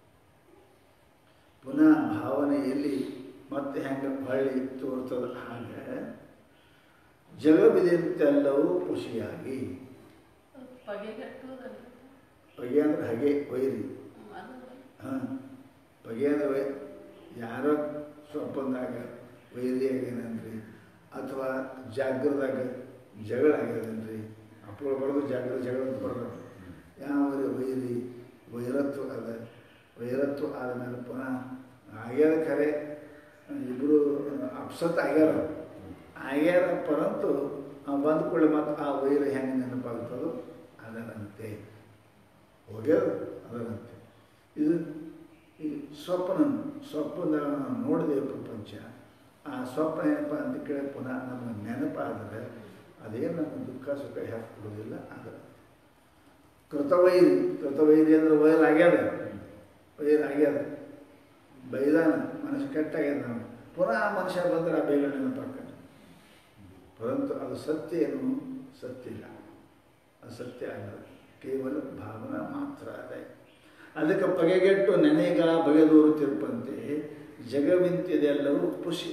ಪುನಃ ಭಾವನೆಯಲ್ಲಿ ಮತ್ತೆ ಹೆಂಗೆ ಹೊಳ್ಳಿ ತೋರ್ತದ ಹಾಗೆ ಜಗವಿದೆಂತೆಲ್ಲವೂ ಖುಷಿಯಾಗಿ ಬಗೆಗೆಟ್ಟುವುದಲ್ಲ ಬಗೆ ಅಂದ್ರೆ ಹಾಗೆ ವೈರಿ ಅದು ಹಾಂ ಬಗೆ ಅಂದ್ರೆ ವೈ ಯಾರೋ ಸ್ವಪ್ಪಂದಾಗ ವೈರಿ ಆಗ್ಯಾನನ್ರಿ ಅಥವಾ ಜಾಗ್ರದಾಗ ಜಗಳ ಆಗ್ಯದನ್ರಿ ಅಪ್ಪಗಳು ಬರೋದು ಜಾಗ್ರ ಜಗಳ ಅಂತ ಬರೋದು ಯಾವ ವೈರಿ ವೈರತ್ವ ಅದ ವೈರತ್ವ ಆದಮೇಲೆ ಪುನಃ ಆಗ್ಯಾರ ಖರೆ ಇಬ್ಬರು ಅಪ್ಸತ್ ಆಗ್ಯಾರ ಆಗ್ಯಾರ ಪರಂತು ಬಂದ ಕೂಡಲೇ ಮತ್ತು ಆ ವೈರ ಹೆಂಗೆ ನೆನಪಾಗ್ತದೋ ಅದರಂತೆ ಹೋಗ್ಯಾರ ಅದರಂತೆ ಇದು ಈ ಸ್ವಪ್ನ ಸ್ವಪ್ನ ನಾವು ನೋಡಿದೆ ಪ್ರಪಂಚ ಆ ಸ್ವಪ್ನ ಏನಪ್ಪ ಅಂತ ಕೇಳಿ ಪುನಃ ನಮಗೆ ನೆನಪಾದರೆ ಅದೇನು ನಮ್ಮ ದುಃಖ ಸುಖ ಯಾಕೆ ಕೊಡೋದಿಲ್ಲ ಅದರ ಕೃತವೈರಿ ಕೃತವೈರಿ ಅಂದ್ರೆ ವೈರ್ ಆಗ್ಯಾದ ವೈರ್ ಆಗ್ಯಾದ ಬೈದಾನ ಮನುಷ್ಯ ಕೆಟ್ಟಾಗ್ಯದ ನಾವು ಪುನಃ ಆ ಮನುಷ್ಯ ಬಂದರೆ ಆ ಬೈಗಳು ನೆನಪಾಗ್ತಾನೆ ಪರಂತು ಅದು ಸತ್ಯ ಏನು ಸತ್ಯ ಇಲ್ಲ ಅದು ಸತ್ಯ ಅಲ್ಲ ಕೇವಲ ಭಾವನಾ ಮಾತ್ರ ಅದೇ ಅದಕ್ಕೆ ಬಗೆಗೆಟ್ಟು ನೆನೆಗ ಬಗೆದೂರು ತಿರುಪಂತೆ ಜಗವಿಂತಿದೆಲ್ಲವೂ ಖುಷಿ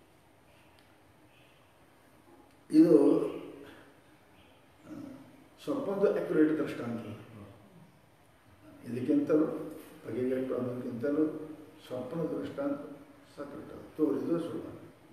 ಇದು ಸ್ವಲ್ಪೊಂದು ಅಕ್ಯುರೇಟ್ ದೃಷ್ಟಾಂತ ಇದಕ್ಕಿಂತಲೂ ಬಗೆಗೆಟ್ಟು ಅನ್ನೋದಕ್ಕಿಂತಲೂ ಸ್ವಪ್ನ ದೃಷ್ಟಾಂತ ಸಕಟ ತೋರಿದು ಸುಳ್ಳು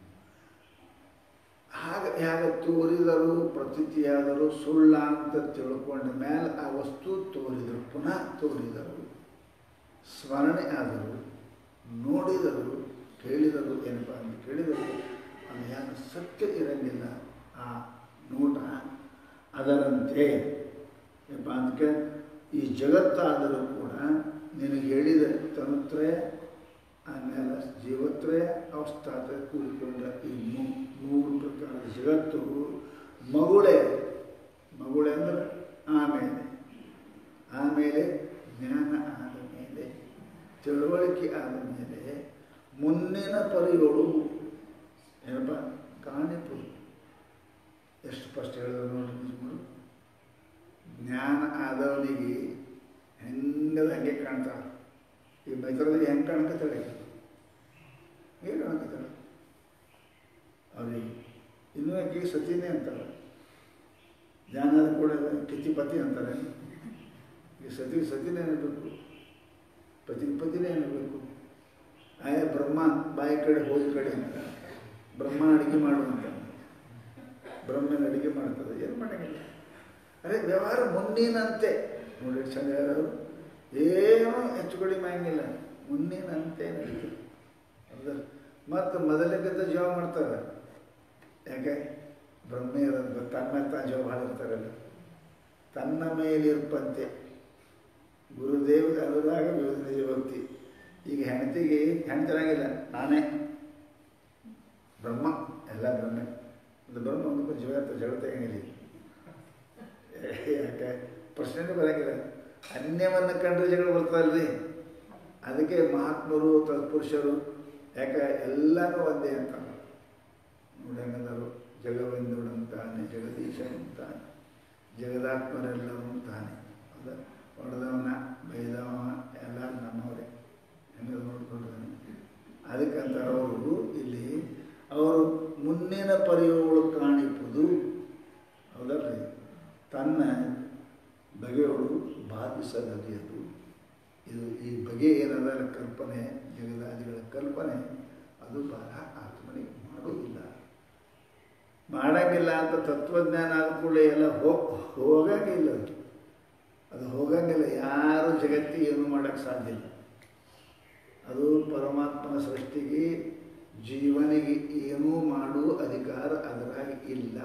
ಹಾಗೆ ಹೇಗೆ ತೋರಿದರು ಪ್ರತೀತಿಯಾದರು ಸುಳ್ಳ ಅಂತ ತಿಳ್ಕೊಂಡ ಮೇಲೆ ಆ ವಸ್ತು ತೋರಿದರು ಪುನಃ ತೋರಿದರು ಸ್ಮರಣೆ ಆದರು ನೋಡಿದರು ಕೇಳಿದರು ಏನಪ್ಪ ಅಂತ ಕೇಳಿದರು ಅದು ಯಾಕೆ ಸತ್ಯ ಇರಂಗಿಲ್ಲ ಆ ನೋಟ ಅದರಂತೆ ಏನಪ್ಪ ಅದಕ್ಕೆ ಈ ಜಗತ್ತಾದರೂ ಕೂಡ ನಿನಗೆ ಹೇಳಿದ ತನುತ್ರಯ ಆಮೇಲೆ ಜೀವತ್ರಯ ಅವಸ್ಥಾತ ಕೂಡಿಕೊಂಡ ಈ ಮೂ- ಮೂರು ಪ್ರಕಾರದ ಜಗತ್ತು ಮಗುಳೆ ಮಗುಳೆ ಅಂದ್ರೆ ಆಮೇಲೆ ಆಮೇಲೆ ಜ್ಞಾನ ಆದ ಮೇಲೆ ತಿಳುವಳಿಕೆ ಆದ ಮೇಲೆ ಮುಂದಿನ ಪರಿಗಳು ಏನಪ್ಪ ಕಾಣಿಪುರು ಎಷ್ಟು ಫಸ್ಟ್ ಹೇಳಿದ್ರು ನೋಡಿ ನಿಜಗಳು ಜ್ಞಾನ ಆದವನಿಗೆ ಹೆಂಗದ ಹಂಗೆ ಕಾಣ್ತಾಳ ಈ ಮೈತ್ರಲ್ಲಿ ಹೆಂಗೆ ಕಾಣ್ಕತ್ತಾಳೆ ಹೇಗೆ ಕಾಣ್ಕತ್ತಾಳೆ ಅವ್ರಿಗೆ ಇನ್ನೂ ಆಕೆ ಸತಿನೇ ಅಂತಾಳೆ ಜ್ಞಾನದ ಕೂಡ ಕಿತಿಪತಿ ಅಂತಾರೆ ಈ ಸತಿ ಸತಿನೇ ಅನ್ನಬೇಕು ಪತಿ ಪತಿನೇ ಅನ್ನಬೇಕು ಆಯ ಬ್ರಹ್ಮ ಬಾಯಿ ಕಡೆ ಹೋಗಿ ಕಡೆ ಅಂತ ಬ್ರಹ್ಮ ಅಡಿಗೆ ಮಾಡುವಂತ ಬ್ರಹ್ಮನ ಅಡಿಗೆ ಮಾಡ್ತದೆ ಏನು ಮಾಡಂಗಿಲ್ಲ ಅದೇ ವ್ಯವಹಾರ ಮುನ್ನಿನಂತೆ ನೋಡಿ ಎಷ್ಟು ಚಂದ ಹೇಳೋರು ಏನೂ ಹೆಚ್ಚು ಕಡಿಮೆ ಆಗಿಲ್ಲ ಮುನ್ನಿನಂತೆ ನಡೀತದೆ ಹೌದಲ್ಲ ಮತ್ತು ಮೊದಲಿಗಿಂತ ಜೀವ ಮಾಡ್ತಾರೆ ಯಾಕೆ ಬ್ರಹ್ಮೆಯರ ತನ್ನ ಮೇಲೆ ತಾನು ಜೀವ ಭಾಳ ಇರ್ತಾರಲ್ಲ ತನ್ನ ಮೇಲಿರ್ಪಂತೆ ಗುರುದೇವ ಅಲ್ಲದಾಗ ವಿವಿಧ ಭಕ್ತಿ ಈಗ ಹೆಂಡತಿಗೆ ಹೆಣ್ತಿರಂಗಿಲ್ಲ ನಾನೇ ಬ್ರಹ್ಮ ಎಲ್ಲ ಬ್ರಹ್ಮ ಅದು ಬ್ರಹ್ಮ ಒಂದು ಜೀವ ಇರ್ತದೆ ಜಗಳ ತೆಗಂಗಿಲ್ಲ ಯಾಕೆ ಪ್ರಶ್ನೆನೇ ಬರಂಗಿಲ್ಲ ಅನ್ಯವನ್ನು ಕಂಡ್ರೆ ಜಗಳ ಬರ್ತದಲ್ರಿ ಅದಕ್ಕೆ ಮಹಾತ್ಮರು ತತ್ಪುರುಷರು ಯಾಕೆ ಎಲ್ಲನೂ ಒಂದೇ ಅಂತ ನೋಡಂಗಲ್ಲರು ಜಗವೆಂದುಡಂತಾನೆ ಜಗದೀಶನಂತಾನೆ ಜಗದಾತ್ಮರೆಲ್ಲವೂ ತಾನೆ ಹೌದಾ ಹೊಡೆದವನ ಬೈದವ ಎಲ್ಲ ನಮ್ಮವರೇ ಹೆಂಗೆ ನೋಡ್ಕೊಂಡ್ರೆ ಅದಕ್ಕಂತ ಅವರು ಇಲ್ಲಿ ಅವರು ಮುಂದಿನ ಪರಿಯೋಳು ಕಾಣಿಪುದು ಹೌದಲ್ರಿ ತನ್ನ ಬಗೆಯೋಳು ಬಾಧಿಸದಗೆಯದು ಇದು ಈ ಬಗೆ ಏನದ ಕಲ್ಪನೆ ಜಗದಾದಿಗಳ ಕಲ್ಪನೆ ಅದು ಬಹಳ ಆತ್ಮನಿಗೆ ಮಾಡೋದಿಲ್ಲ ಮಾಡಂಗಿಲ್ಲ ಅಂತ ತತ್ವಜ್ಞಾನ ಆದ ಕೂಡಲೇ ಎಲ್ಲ ಹೋ ಹೋಗಂಗಿಲ್ಲ ಅದು ಅದು ಹೋಗಂಗಿಲ್ಲ ಯಾರು ಜಗತ್ತಿಗೆ ಏನು ಮಾಡೋಕ್ಕೆ ಸಾಧ್ಯ ಇಲ್ಲ ಅದು ಪರಮಾತ್ಮನ ಸೃಷ್ಟಿಗೆ ಜೀವನಿಗೆ ಏನೂ ಮಾಡುವ ಅಧಿಕಾರ ಅದರಾಗಿ ಇಲ್ಲ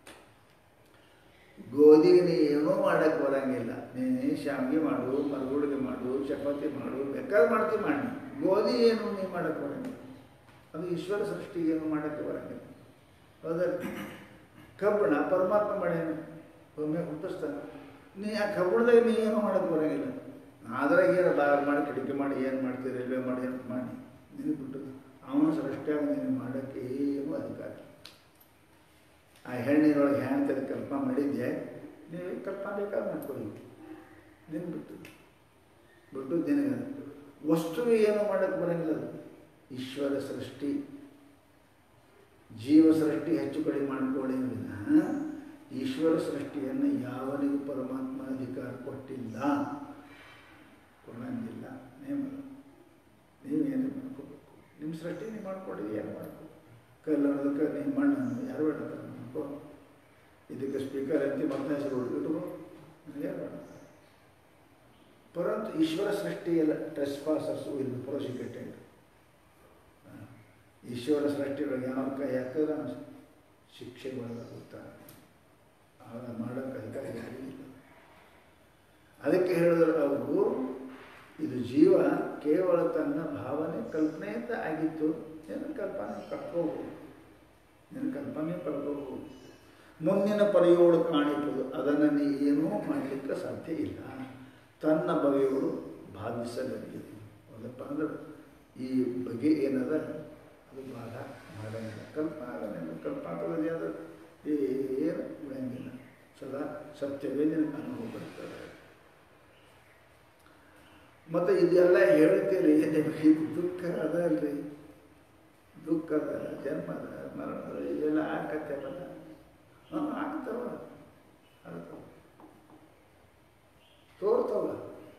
ಗೋಧಿಗೆ ನೀ ಏನೂ ಮಾಡೋಕ್ಕೆ ಬರಂಗಿಲ್ಲ ನೀನು ಶಾವಿಗೆ ಮಾಡು ಮರಗುಡಿಗೆ ಮಾಡು ಚಪಾತಿ ಮಾಡು ಬೇಕಾದ್ರೆ ಮಾಡ್ತೀವಿ ಮಾಡಿ ಗೋಧಿ ಏನು ನೀ ಮಾಡೋಕ್ಕೆ ಬರಂಗಿಲ್ಲ ಅದು ಈಶ್ವರ ಸೃಷ್ಟಿಗೆ ಏನು ಮಾಡೋಕ್ಕೆ ಬರಂಗಿಲ್ಲ ಹೌದಲ್ಲ ಕಬ್ಬಣ ಪರಮಾತ್ಮ ಮಾಡ್ಯಾನ ಒಮ್ಮೆ ಹುಟ್ಟಿಸ್ತಾನೆ ನೀ ಆ ಕಬ್ಬಣದಾಗ ನೀ ಏನೂ ಮಾಡೋಕ್ಕೆ ಬರಂಗಿಲ್ಲ ಅದ್ರಾಗ ಏನು ಬಾರ್ ಮಾಡಿ ಕಿಟಕಿ ಮಾಡಿ ಏನು ಮಾಡ್ತೀರಿ ರೈಲ್ವೆ ಮಾಡಿ ಏನು ಮಾಡಿ ನಿನಗೆ ಬಿಟ್ಟು ಅವನ ಸೃಷ್ಟಿಯಾಗ ನೀನು ಮಾಡೋಕ್ಕೆ ಏನೂ ಅಧಿಕಾರ ಇಲ್ಲ. ಆ ಹೆಣ್ಣಿನೊಳಗೆ ಹೆಣ್ತದ ಕಲ್ಪನೆ ಮಾಡಿದ್ದೆ ನೀವು ಕಲ್ಪನೆ ಬೇಕಾದ್ರೆ ಮಾಡ್ಕೊಳ್ಳಿ ನಿನ್ನ ಬಿಟ್ಟು ಬಿಟ್ಟು ನಿನಗೆ ವಸ್ತು ಏನು ಮಾಡೋಕ್ಕೆ ಬರಂಗಿಲ್ಲ ಅದು ಈಶ್ವರ ಸೃಷ್ಟಿ ಜೀವ ಸೃಷ್ಟಿ ಹೆಚ್ಚು ಕಡಿಮೆ ಮಾಡ್ಕೊಳ್ಳಿ ವಿನಃ ಈಶ್ವರ ಸೃಷ್ಟಿಯನ್ನು ಯಾವನಿಗೂ ಪರಮಾತ್ಮ ಅಧಿಕಾರ ಕೊಟ್ಟಿಲ್ಲ ಕೊಡಂಗಿಲ್ಲ ನೇಮ ನೀವೇನು ಮಾಡ್ಕೋಬೇಕು ನಿಮ್ಮ ಸೃಷ್ಟಿ ನೀವು ಮಾಡ್ಕೊಡಿ ಏನು ಮಾಡ್ಕೊ ಕಲ್ಲೋದಕ್ಕೆ ನೀವು ಮಣ್ಣನ್ನು ಯಾರು ಬೇಡ ಮಾಡ್ಕೋ ಇದಕ್ಕೆ ಸ್ಪೀಕರ್ ಅಂತ ಮತ್ತೆ ಹೆಸರು ಇಟ್ಕೋ ಯಾರು ಬೇಡ ಪರಂತು ಈಶ್ವರ ಸೃಷ್ಟಿಯಲ್ಲ ಟ್ರೆಸ್ ಪಾಸರ್ಸು ಇಲ್ಲಿ ಪ್ರೋಸಿಕ್ಯೂಟೆಡ್ ಈಶ್ವರ ಸೃಷ್ಟಿಯೊಳಗೆ ಯಾವ ಕೈ ಹಾಕಿದ್ರೆ ಅವನು ಶಿಕ್ಷೆಗೊಳಗಾಗುತ್ತಾನೆ ಆಗ ಮಾಡೋಕ್ಕೆ ಅಧಿಕಾರ ಯಾರಿಗಿಲ್ಲ ಅದಕ್ಕೆ ಹೇಳಿದ್ರು ಅವರು ಇದು ಜೀವ ಕೇವಲ ತನ್ನ ಭಾವನೆ ಕಲ್ಪನೆಯಿಂದ ಆಗಿತ್ತು ಏನು ಕಲ್ಪನೆ ಕಟ್ಕೋಬಹುದು ನಿನ್ನ ಕಲ್ಪನೆ ಪಡ್ಕೋಬಹುದು ಮುಂದಿನ ಪರಿಯೋಳು ಕಾಣಿಪುದು ಅದನ್ನು ನೀ ಏನೂ ಮಾಡಲಿಕ್ಕೆ ಸಾಧ್ಯ ಇಲ್ಲ ತನ್ನ ಬಗೆಯೋಳು ಭಾವಿಸಲಿದೆ ಹೌದಪ್ಪ ಅಂದ್ರೆ ಈ ಬಗೆ ಏನದ ಅದು ಭಾಗ ಮಾಡಂಗಿಲ್ಲ ಕಲ್ಪನೆ ಕಲ್ಪಾಂತದಲ್ಲಿ ಅದು ಏನು ಉಳಿಯಂಗಿಲ್ಲ ಸದಾ ಸತ್ಯವೇ ನಿನಗೆ ಅನುಭವ ಬರ್ತದೆ ಮತ್ತು ಇದೆಲ್ಲ ಹೇಳ್ತೀರಿ ನಿಮಗೆ ಇದು ದುಃಖ ಅದ ಅಲ್ರಿ ದುಃಖದ ಜನ್ಮದ ಮರಣದ ಇವೆಲ್ಲ ಆಕತ್ತೇವಲ್ಲ ಹಾಂ ಆಗ್ತಾವ ಆಗ್ತಾವ ತೋರ್ತಾವ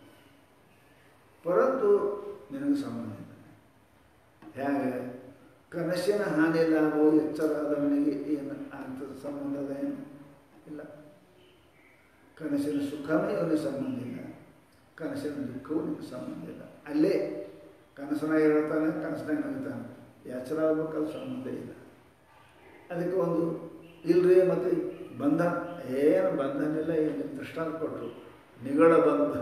ಪರಂತು ನಿನಗೆ ಸಂಬಂಧ ಇಲ್ಲ ಹೇಗೆ ಕನಸಿನ ಹಾನಿ ಲಾಭವು ಎಚ್ಚರಾದವನಿಗೆ ಏನು ಆಗ್ತದೆ ಸಂಬಂಧದ ಏನು ಇಲ್ಲ ಕನಸಿನ ಸುಖವೇ ಅವನಿಗೆ ಸಂಬಂಧ ಇಲ್ಲ ಕನಸಿನ ದುಃಖವೂ ನಿಮಗೆ ಸಂಬಂಧ ಇಲ್ಲ ಅಲ್ಲೇ ಕನಸನಾಗ ಹೇಳ್ತಾನೆ ಕನಸನಾಗ ನಗ್ತಾನೆ ಎಚ್ಚರ ಆಗ್ಬೇಕಲ್ಲ ಸಂಬಂಧ ಇಲ್ಲ ಅದಕ್ಕೆ ಒಂದು ಇಲ್ರಿ ಮತ್ತು ಬಂಧನ ಏನು ಬಂಧನ ಇಲ್ಲ ಏನು ದೃಷ್ಟಾಂತ ಕೊಟ್ಟರು ನಿಗಳ ಬಂಧನ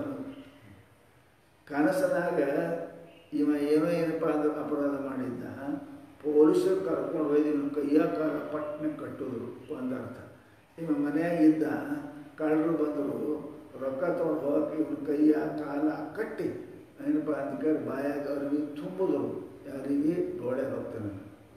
ಕನಸನಾಗ ಇವ ಏನೋ ಏನಪ್ಪ ಅಂದ್ರೆ ಅಪರಾಧ ಮಾಡಿದ್ದ ಪೊಲೀಸರು ಕರ್ಕೊಂಡು ಒಯ್ದು ಇವನು ಕೈಯ ಕಾಲ ಪಟ್ನೆ ಕಟ್ಟಿದ್ರು ಒಂದರ್ಥ ಇವ ಮನೆಯಾಗ ಇದ್ದ ಕಳ್ಳರು ಬಂದರು ರೊಕ್ಕ ತೊಗೊಂಡು ಹೋಗಕ್ಕೆ ಇವ್ನ ಕೈಯ ಕಾಲ ಕಟ್ಟಿ ಏನಪ್ಪ ಅದಕ್ಕೆ ಬಾಯಾಗ ಅವ್ರಿಗೆ ತುಂಬಿದ್ರು ಯಾರಿಗೆ ಗೋಡೆ ಹೋಗ್ತಾನೆ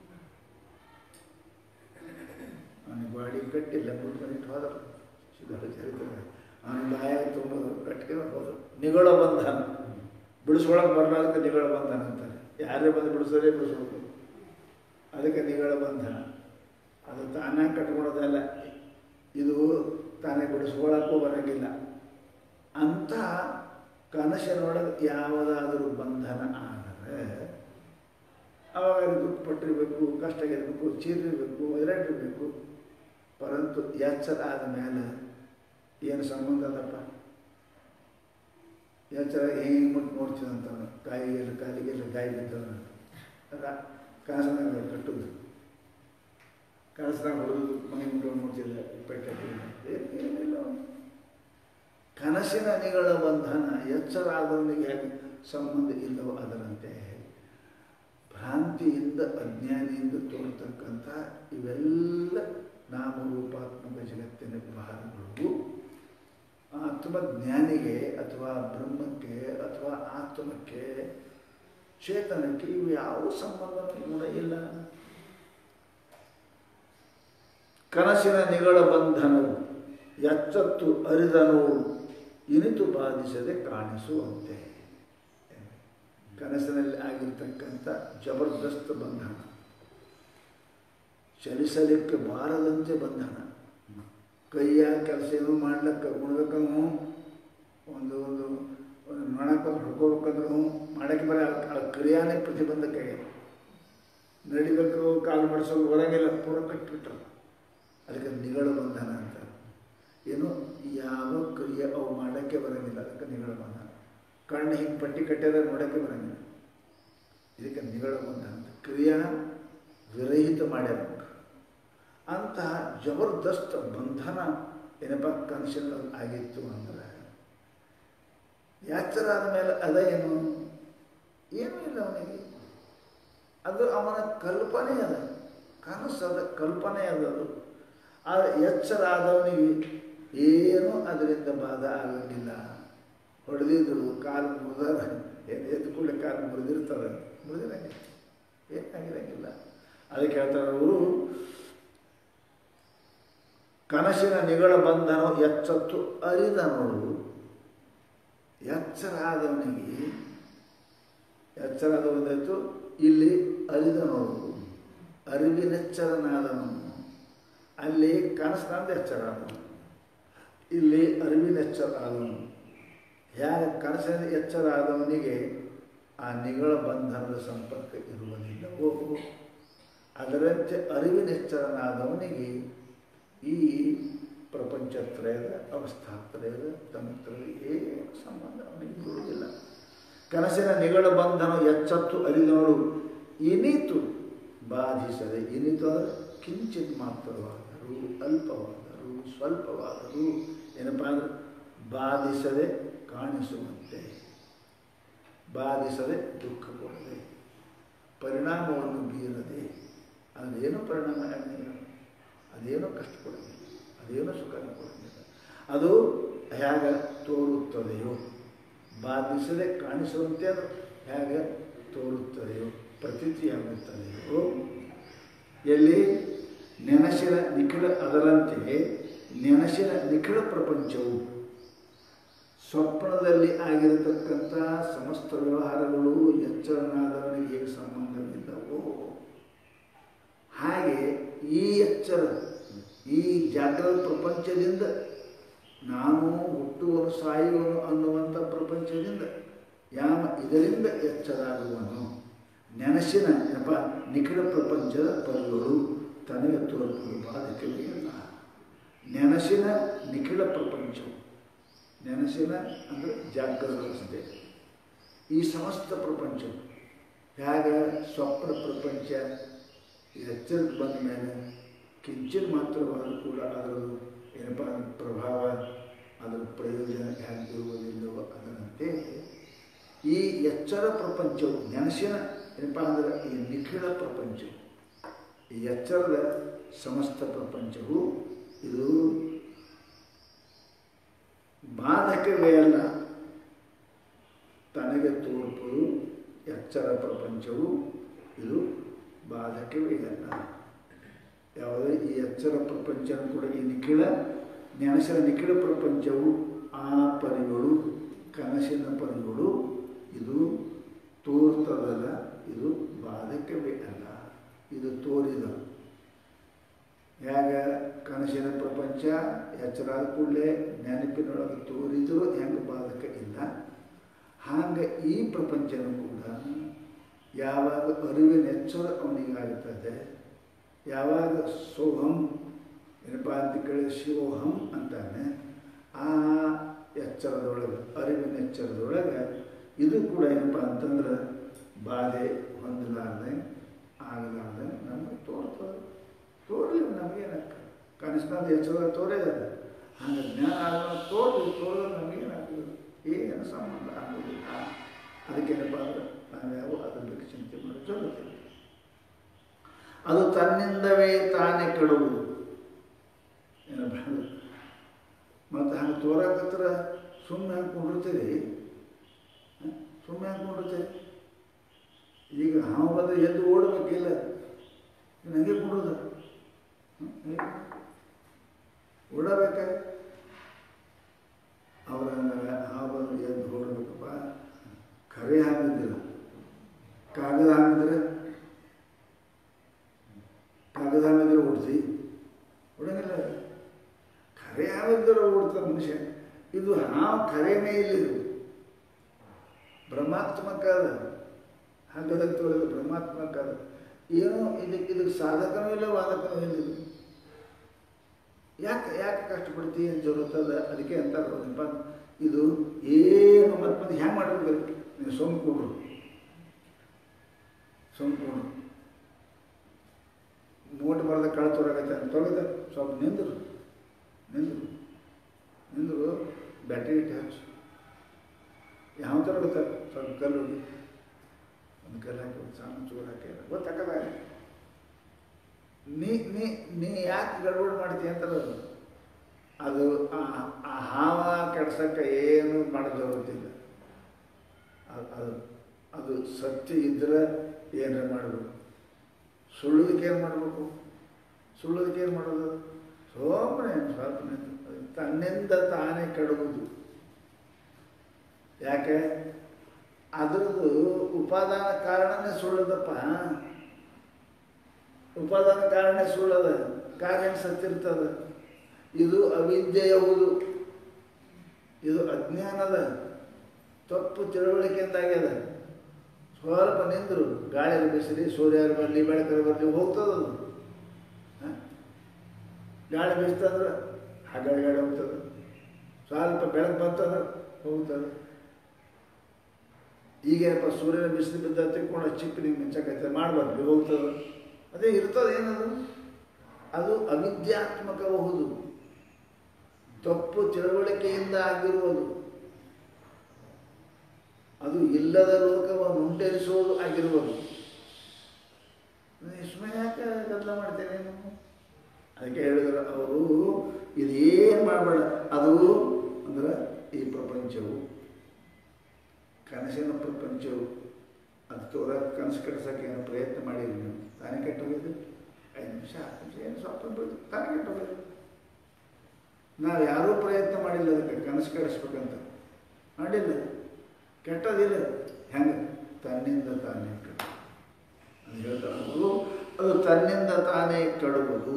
ಅವನಿಗೆ ಬಾಡಿ ಕಟ್ಟಿ ಲಂಬೂಟ್ ಬಂದಿಟ್ಟು ಹೋದರು ಸಿದ್ಧಾರ್ಥ ಚರಿತ್ರೆ ಅವನ ಬಾಯಾಗ ತುಂಬಿದ್ರು ಕಟ್ಕೊಂಡು ಹೋದರು ನಿಗಳ ಬಂಧನ ಬಿಡಿಸ್ಕೊಳಕ್ಕೆ ಬರಲಾರ್ದಕ್ಕೆ ನಿಗಳ ಬಂಧನ ಅಂತಾರೆ ಯಾರೇ ಬಂದು ಬಿಡಿಸೋದೇ ಬಿಡಿಸ್ಬೇಕು ಅದಕ್ಕೆ ನಿಗಳ ಬಂಧನ ಅದು ತಾನೇ ಕಟ್ಕೊಳೋದಲ್ಲ ಇದು ತಾನೇ ಬಿಡಿಸ್ಕೊಳಕ್ಕೂ ಬರೋಂಗಿಲ್ಲ ಅಂಥ ಕನಸಿನೊಳಗೆ ಯಾವುದಾದ್ರೂ ಬಂಧನ ಆದರೆ ಅವಾಗ ದುಡ್ಡು ಪಟ್ಟಿರಬೇಕು ಕಷ್ಟ ಇರಬೇಕು ಚೀರಿರಬೇಕು ಒದರಾಟಿರಬೇಕು ಪರಂತು ಎಚ್ಚರ ಆದ ಮೇಲೆ ಏನು ಸಂಬಂಧ ಅದಪ್ಪ ಎಚ್ಚರ ಹಿಂಗೆ ಮುಟ್ಟು ನೋಡ್ತೀನಂತ ಕಾಯಿಗೆಲ್ಲ ಕಾಲಿಗೆಲ್ಲ ಗಾಯ ಬಿದ್ದವನು ಕನಸನಾಗ ಕಟ್ಟುದು ಕನಸನಾಗ ಹೊಡೆದು ಮನೆ ಮುಟ್ಟು ನೋಡ್ತಿಲ್ಲ ಪೆಟ್ಟಿಲ್ಲ ಏನಿಲ್ಲ ಅವನು ಕನಸಿನ ನಿಗಳ ಬಂಧನ ಎಚ್ಚರ ಆದವನಿಗೆ ಹೇಗೆ ಸಂಬಂಧ ಇಲ್ಲವೋ ಅದರಂತೆ ಭ್ರಾಂತಿಯಿಂದ ಅಜ್ಞಾನಿಯಿಂದ ತೋರ್ತಕ್ಕಂಥ ಇವೆಲ್ಲ ನಾಮರೂಪಾತ್ಮಕ ಜಗತ್ತಿನ ವ್ಯವಹಾರಗಳು ಆತ್ಮಜ್ಞಾನಿಗೆ ಅಥವಾ ಬ್ರಹ್ಮಕ್ಕೆ ಅಥವಾ ಆತ್ಮಕ್ಕೆ ಚೇತನಕ್ಕೆ ಇವು ಯಾವ ಸಂಬಂಧನೂ ಕೂಡ ಇಲ್ಲ ಕನಸಿನ ನಿಗಳ ಬಂಧನವು ಎಚ್ಚತ್ತು ಅರಿದನು ಇನಿತು ಬಾಧಿಸದೆ ಕಾಣಿಸುವಂತೆ ಕನಸಿನಲ್ಲಿ ಆಗಿರ್ತಕ್ಕಂಥ ಜಬರ್ದಸ್ತ್ ಬಂಧನ ಚಲಿಸಲಿಕ್ಕೆ ಬಾರದಂತೆ ಬಂಧನ ಕೈಯ ಕೆಲಸ ಏನೋ ಮಾಡ್ಲಿಕ್ಕೆ ಉಣ್ಬೇಕಂದ್ರೂ ಒಂದು ಒಂದು ಒಂದು ಮಾಡಕ್ಕೆ ಹೊಡ್ಕೋಬೇಕಂದ್ರೂ ಮಾಡೋಕ್ಕೆ ಬರೀ ಆ ಕ್ರಿಯಾನೇ ಪ್ರತಿಬಂಧಕ ನಡಿಬೇಕು ಕಾಲು ಮಾಡಿಸೋದು ಬರೋಂಗಿಲ್ಲ ಪೂರ ಕಟ್ಟಿಬಿಟ್ರು ಅದಕ್ಕೆ ನಿಗಳ ಬಂಧನ ಅಂತ ಏನು ಯಾವ ಕ್ರಿಯೆ ಅವು ಮಾಡೋಕ್ಕೆ ಬರೋಂಗಿಲ್ಲ ಅದಕ್ಕೆ ನಿಗಳ ಬಂಧನ ಕಣ್ಣು ಹಿಂಗೆ ಪಟ್ಟಿ ಕಟ್ಟಿದ್ರೆ ನೋಡೋಕ್ಕೆ ಬರೋಂಗಿಲ್ಲ ಇದಕ್ಕೆ ನಿಗಳ ಬಂಧನ ಅಂತ ಕ್ರಿಯಾ ವಿರಹಿತ ಮಾಡ್ಯಾರ ಅಂತಹ ಜಬರ್ದಸ್ತ್ ಬಂಧನ ಏನಪ್ಪ ಕನಸಿನಲ್ಲಿ ಆಗಿತ್ತು ಅಂದರೆ ಎಚ್ಚರ ಆದ ಮೇಲೆ ಅದ ಏನು ಏನೂ ಇಲ್ಲ ಅವನಿಗೆ ಅದು ಅವನ ಕಲ್ಪನೆ ಅದ ಕನಸದ ಕಲ್ಪನೆ ಅದ ಅದು ಆದರೆ ಎಚ್ಚರ ಆದವನಿಗೆ ಏನೂ ಅದರಿಂದ ಬಾಧ ಆಗಲಿಲ್ಲ ಹೊಡೆದಿದ್ರು ಕಾಲು ಮುರಿದಾರ ಏನು ಎದ್ದು ಕೂಡಲೇ ಕಾಲು ಮುರಿದಿರ್ತಾರೆ ಮುರಿದಿರಂಗಿಲ್ಲ ಏನಾಗಿರಂಗಿಲ್ಲ ಅದಕ್ಕೆ ಹೇಳ್ತಾರೆ ಅವರು ಕನಸಿನ ನಿಗಳ ಬಂಧನ ಎಚ್ಚತ್ತು ಅರಿದ ನೋಡು ಎಚ್ಚರ ಆದವನಿಗೆ ಎಚ್ಚರ ಆದವನಾಯಿತು ಇಲ್ಲಿ ಅರಿದ ನೋಡು ಅರಿವಿನೆಚ್ಚರನಾದವನು ಅಲ್ಲಿ ಕನಸಿನಂದು ಎಚ್ಚರ ಆದವನು ಇಲ್ಲಿ ಅರಿವಿನೆಚ್ಚರ ಆದವನು ಯಾರ ಕನಸಿನ ಎಚ್ಚರ ಆದವನಿಗೆ ಆ ನಿಗಳ ಬಂಧನದ ಸಂಪರ್ಕ ಇರುವುದಿಲ್ಲವೋ ಅದರಂತೆ ಅರಿವಿನೆಚ್ಚರನಾದವನಿಗೆ ಈ ಪ್ರಪಂಚತ್ರಯದ ಅವಸ್ಥಾತ್ರಯದ ತಮತ್ರಯದ ಏನು ಸಂಬಂಧ ಅವನಿಗೆ ಇರುವುದಿಲ್ಲ ಕನಸಿನ ನಿಗಳ ಬಂಧನ ಎಚ್ಚತ್ತು ಅರಿದವಳು ಇನಿತು ಬಾಧಿಸದೆ ಇನಿತು ಅಂದರೆ ಕಿಂಚಿತ್ ಮಾತ್ರವಾದರೂ ಅಲ್ಪವಾದರೂ ಸ್ವಲ್ಪವಾದರೂ ಏನಪ್ಪ ಅಂದರೆ ಬಾಧಿಸದೆ ಕಾಣಿಸುವಂತೆ ಬಾಧಿಸದೆ ದುಃಖ ಕೊಡದೆ ಪರಿಣಾಮವನ್ನು ಬೀರದೆ ಅದೇನು ಪರಿಣಾಮ ಆಗಲಿಲ್ಲ ಅದೇನೋ ಕಷ್ಟ ಕೊಡೋದಿಲ್ಲ ಅದೇನೋ ಸುಖ ಕೊಡೋದಿಲ್ಲ ಅದು ಹೇಗೆ ತೋರುತ್ತದೆಯೋ ಬಾಧಿಸದೆ ಕಾಣಿಸುವಂತೆ ಅದು ಹೇಗೆ ತೋರುತ್ತದೆಯೋ ಪ್ರತೀತಿಯಾಗುತ್ತದೆಯೋ ಎಲ್ಲಿ ನೆನಸಿನ ನಿಖಿಳ ಅದರಂತೆ ನೆನಸಿನ ನಿಖಿಳ ಪ್ರಪಂಚವು ಸ್ವಪ್ನದಲ್ಲಿ ಆಗಿರತಕ್ಕಂಥ ಸಮಸ್ತ ವ್ಯವಹಾರಗಳು ಎಚ್ಚರನಾದವನಿಗೆ ಹೇಗೆ ಸಂಬಂಧವಿಲ್ಲವೋ ಹಾಗೆ ಈ ಎಚ್ಚರ ಈ ಜಾಗೃತ ಪ್ರಪಂಚದಿಂದ ನಾನು ಹುಟ್ಟುವನು ಸಾಯುವನು ಅನ್ನುವಂಥ ಪ್ರಪಂಚದಿಂದ ಯಾವ ಇದರಿಂದ ಎಚ್ಚರಾಗುವನು ನೆನಸಿನ ನೆಪ ನಿಖಿಳ ಪ್ರಪಂಚದ ಪದಗಳು ತನಗೆ ತೋರ್ಪಡು ಬಾಧಕವಿಲ್ಲ ನೆನಸಿನ ನಿಖಿಳ ಪ್ರಪಂಚವು ನೆನಸಿನ ಅಂದರೆ ಜಾಗೃತ ಅವಸ್ಥೆ ಈ ಸಮಸ್ತ ಪ್ರಪಂಚವು ಹೇಗೆ ಸ್ವಪ್ನ ಪ್ರಪಂಚ ಎಚ್ಚರಕ್ಕೆ ಬಂದ ಮೇಲೆ ಕಿಂಚಿನ ಮಾತ್ರವಾದರೂ ಕೂಡ ಅದರದ್ದು ಏನಪ್ಪ ಪ್ರಭಾವ ಅದರ ಪ್ರಯೋಜನ ಹೇಗಿರುವುದಿಲ್ಲವೋ ಅದರಂತೆ ಈ ಎಚ್ಚರ ಪ್ರಪಂಚವು ನೆನಸಿನ ಏನಪ್ಪ ಅಂದರೆ ಈ ನಿಖಿಳ ಪ್ರಪಂಚವು ಈ ಎಚ್ಚರದ ಸಮಸ್ತ ಪ್ರಪಂಚವು ಇದು ಬಾಧಕವೇ ಅಲ್ಲ ತನಗೆ ತೋರ್ಪುದು ಎಚ್ಚರ ಪ್ರಪಂಚವು ಇದು ಬಾಧಕವೇ ಅಲ್ಲ ಯಾವುದೇ ಈ ಎಚ್ಚರ ಪ್ರಪಂಚ ಕೂಡ ಈ ನಿಖಿಳ ನೆನಸಿನ ನಿಖಿಳ ಪ್ರಪಂಚವು ಆ ಪರಿಗಳು ಕನಸಿನ ಪರಿಗಳು ಇದು ತೋರ್ತದಲ್ಲ ಇದು ಬಾಧಕವೇ ಅಲ್ಲ ಇದು ತೋರಿದ ಹೇಗೆ ಕನಸಿನ ಪ್ರಪಂಚ ಎಚ್ಚರಾದ ಕೂಡಲೇ ನೆನಪಿನೊಳಗೆ ತೋರಿದರೂ ಹೆಂಗೆ ಬಾಧಕ ಇಲ್ಲ ಹಾಗೆ ಈ ಪ್ರಪಂಚನೂ ಕೂಡ ಯಾವಾಗ ಅರಿವಿನ ಎಚ್ಚರ ಅವನಿಗಾಗುತ್ತದೆ ಯಾವಾಗ ಸೋಹಂ ಏನಪ್ಪ ಅಂತ ಕೇಳಿದ್ರೆ ಶಿವೋಹಂ ಅಂತಾನೆ ಆ ಎಚ್ಚರದೊಳಗೆ ಅರಿವಿನ ಎಚ್ಚರದೊಳಗೆ ಇದು ಕೂಡ ಏನಪ್ಪ ಅಂತಂದ್ರೆ ಬಾಧೆ ಹೊಂದಲಾರ್ದೆ ಆಗಲಾರ್ದೆ ನಮಗೆ ತೋರ್ತದೆ ತೋರಲಿ ನಮಗೇನಾಗ್ತದೆ ಕನಿಷ್ಠಾದ ಎಚ್ಚರ ತೋರಿದ್ದಾರೆ ಹಂಗೆ ಜ್ಞಾನ ಆಗ ತೋರ್ಲಿ ತೋರಿದ್ರೆ ನಮಗೇನಾಗ್ತದೆ ಏನು ಸಂಬಂಧ ಆಗೋದಿಲ್ಲ ಅದಕ್ಕೇನಪ್ಪ ಅಂದ್ರೆ ನಾವು ಯಾವ ಅದ್ರ ಬಗ್ಗೆ ಚಿಂತೆ ಮಾಡೋ ಜಗತ್ತಿಲ್ಲ ಅದು ತನ್ನಿಂದವೇ ತಾನೇ ಕೆಡುವುದು ಏನಪ್ಪ ಮತ್ತು ಹಂಗೆ ತೋರಕತ್ರ ಸುಮ್ಮನೆ ಹಾಕೊಂಡಿರ್ತೀರಿ ಸುಮ್ಮನೆ ಹಾಕೊಂಡಿರ್ತೀರಿ ಈಗ ಹಾವು ಬಂದರೆ ಎದ್ದು ಓಡಬೇಕಿಲ್ಲ ನನಗೆ ಕೊಡೋದು ಓಡಬೇಕ ಅವರ ಹಾವು ಬಂದು ಎದ್ದು ಓಡಬೇಕಪ್ಪ ಕರೆ ಹಾಕಿದ್ದಿಲ್ಲ ಕಾಗದ ಹಾಕಿದ್ರೆ ಕಾಗದ ಹಾಕಿದ್ರೆ ಓಡಿಸಿ ಓಡಂಗಿಲ್ಲ ಕರೆ ಹಾಕಿದ್ರೆ ಓಡ್ತಾರೆ ಮನುಷ್ಯ ಇದು ಹಾವು ಕರೆನೇ ಇಲ್ಲಿದು ಭ್ರಮಾತ್ಮಕ ಅದ ಹಗ್ಗದಲ್ಲಿ ತೋರಿದ ಭ್ರಮಾತ್ಮಕ ಅದ ಏನೋ ಇದಕ್ಕೆ ಇದಕ್ಕೆ ಸಾಧಕನೂ ಇಲ್ಲ ವಾದಕನೂ ಇಲ್ಲ ಇದು. ಯಾಕೆ ಯಾಕೆ ಕಷ್ಟಪಡ್ತಿ ಅಂತ ಜರುತ್ತದ ಅದಕ್ಕೆ ಅಂತಾರಪ್ಪ ಇದು ಏನು ಮತ್ತೆ ಮತ್ತೆ ಹ್ಯಾಂಗೆ ಮಾಡ್ಬೇಕು ನೀವು ಸೋಮ್ ಕೊಡ್ರು ಸೋಮ್ ಕೊಡ್ರು ಮೂಟೆ ಬರದ ಕಳ ತೊರಗತ್ತೆ ಅಂತ ತೊಳೆದ ಸ್ವಲ್ಪ ನಿಂದರು ನಿಂದರು ನಿಂದರು ಬ್ಯಾಟ್ರಿ ಇಟ್ಟು ಹಚ್ಚು ಯಾವ ಥರ ಗೊತ್ತಾರೆ ಸ್ವಲ್ಪ ಕಲ್ಲು ಹೋಗಿ ಒಂದು ಕಲ್ಲು ಹಾಕಿ ಒಂದು ಸಣ್ಣ ಚೂರು ಹಾಕಿ ಗೊತ್ತಾಗಲ್ಲ ನೀ ನೀ ನೀ ಯಾಕೆ ಗಡ್ಬಡಿ ಮಾಡ್ತೀಯ ಅಂತಾರೆ ಅದು ಅದು ಆ- ಆ ಹಾವ ಕೆಡ್ಸಕ್ಕೆ ಏನು ಮಾಡೋದು ಗೊತ್ತಿಲ್ಲ ಅದು ಅದು ಅದು ಸತ್ಯ ಇದ್ರೆ ಏನಾರ ಮಾಡಬೇಕು ಸುಳ್ಳೋದಕ್ಕೆ ಏನು ಮಾಡಬೇಕು ಸುಳ್ಳೋದಕ್ಕೆ ಏನು ಮಾಡೋದು ಸೋಮನೆ ಸ್ವಲ್ಪ ನಿಂತು ಅದು ತನ್ನಿಂದ ತಾನೇ ಕೆಡುವುದು ಯಾಕೆ ಅದರದ್ದು ಉಪಾದಾನ ಕಾರಣನೇ ಸುಳ್ಳದಪ್ಪ ಉಪಾದಾನ ಕಾರಣ ಸುಳ್ಳದ ಕಾರ್ಯ ಸತ್ತಿರ್ತದ ಇದು ಅವಿದ್ಯೆಯ ಹೌದು ಇದು ಅಜ್ಞಾನದ ತಪ್ಪು ತಿಳುವಳಿಕೆಯಿಂದಾಗ್ಯದ ಸ್ವಲ್ಪ ನಿಂದರು ಗಾಳಿಯಲ್ಲಿ ಬಿಸಿಲಿ ಸೂರ್ಯರು ಬರಲಿ ಬೆಳಕರು ಬರಲಿ ಹೋಗ್ತದದು ಹ? ಗಾಳಿ ಬೀಸ್ತಂದ್ರೆ ಹಗಡೆ ಗಾಳಿ ಹೋಗ್ತದೆ ಸ್ವಲ್ಪ ಬೆಳಕು ಬಂತಂದ್ರೆ ಹೋಗ್ತದೆ ಈಗೇನಪ್ಪ ಸೂರ್ಯನ ಬಿಸಿಲು ಬಿದ್ದ ತಿಳ್ಕೊಂಡು ಚಿಪ್ಪು ನಿಮ್ಗೆ ಮಿಂಚಕೈತೆ ಮಾಡಬಾರ್ದು ಹೋಗ್ತದೆ ಅದೇ ಇರ್ತದೆ ಏನದು ಅದು ಅವಿದ್ಯಾತ್ಮಕಬಹುದು ತಪ್ಪು ತಿಳುವಳಿಕೆಯಿಂದ ಆಗಿರುವುದು ಅದು ಇಲ್ಲದ ಲೋಕವನ್ನು ಉಂಟರಿಸುವುದು ಆಗಿರುವುದು ಸುಮ್ಮನೆ ಯಾಕೆ ಗದ್ದಲ ಮಾಡ್ತೇನೆ ನೀವು ಅದಕ್ಕೆ ಹೇಳಿದ್ರು ಅವರು ಇದೇನು ಮಾಡಬೇಡ ಅದು ಅಂದ್ರೆ ಈ ಪ್ರಪಂಚವು ಕನಸಿನ ಪ್ರಪಂಚವು ಅದು ತೋರ ಕನಸು ಕಟ್ಸೋಕೆ ಏನೋ ಪ್ರಯತ್ನ ಮಾಡಿರಿ ನೀವು ತಾನೇ ಕೆಟ್ಟೋಗಿದ್ದು ಐದು ನಿಮಿಷ ಹತ್ತು ನಿಮಿಷ ಏನು ಸ್ವಲ್ಪ ಬಿಡು ತಾನೇ ಕೆಟ್ಟೋಗಿದ್ದು ನಾವು ಯಾರೂ ಪ್ರಯತ್ನ ಮಾಡಿಲ್ಲ ಅದಕ್ಕೆ ಕನಸು ಕಡಿಸ್ಬೇಕಂತ ಮಾಡಿಲ್ಲ ಕೆಟ್ಟದಿಲ್ಲ ಹೆಂಗೆ ತನ್ನಿಂದ ತಾನೇ ಕೆಡ ಅದು ಹೇಳ್ತಾರೆ ಅವರು ಅದು ತನ್ನಿಂದ ತಾನೇ ಕೆಡುವುದು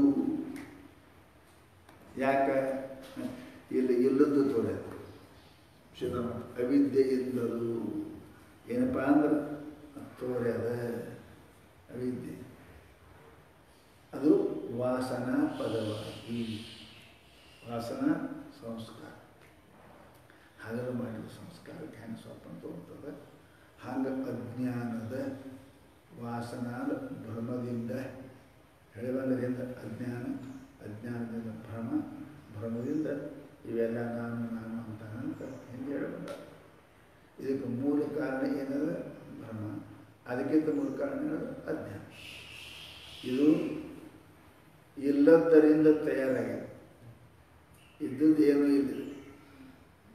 ಯಾಕೆ ಇಲ್ಲಿ ಇಲ್ಲದ್ದು ತೋರ್ಯಾದ ಸಿದ್ಧಮಠ ಅವಿದ್ಯೆಯಿಂದಲೂ ಏನಪ್ಪ ಅಂದ್ರೆ ತೋರ್ಯದ ಅವಿದ್ಯೆ ಅದು ವಾಸನ ಪದವಾಗಿ ವಾಸನ ಸಂಸ್ಕಾರ ಹಗಲು ಮಾಡಿದ ಸಂಸ್ಕಾರಕ್ಕೆ ಹೆಂಗೆ ಸ್ವಲ್ಪ ತೋರ್ತದೆ ಹಾಗೆ ಅಜ್ಞಾನದ ವಾಸನಾದ ಭ್ರಮದಿಂದ ಹೇಳಿಬಂದರಿಂದ ಅಜ್ಞಾನ ಅಜ್ಞಾನದಿಂದ ಭ್ರಮ ಭ್ರಮದಿಂದ ಇವೆಲ್ಲ ನಾನು ನಾನು ಅಂತ ಅಂತ ಹಿಂದೆ ಹೇಳಬಂದ ಇದಕ್ಕೆ ಮೂಲ ಕಾರಣ ಏನದ ಭ್ರಮ ಅದಕ್ಕಿಂತ ಮೂಲ ಕಾರಣ ಏನದ ಅಜ್ಞಾನ ಇದು ಇಲ್ಲದ್ದರಿಂದ ತಯಾರಾಗಿದೆ ಇದ್ದದ್ದು ಏನೂ ಇಲ್ಲ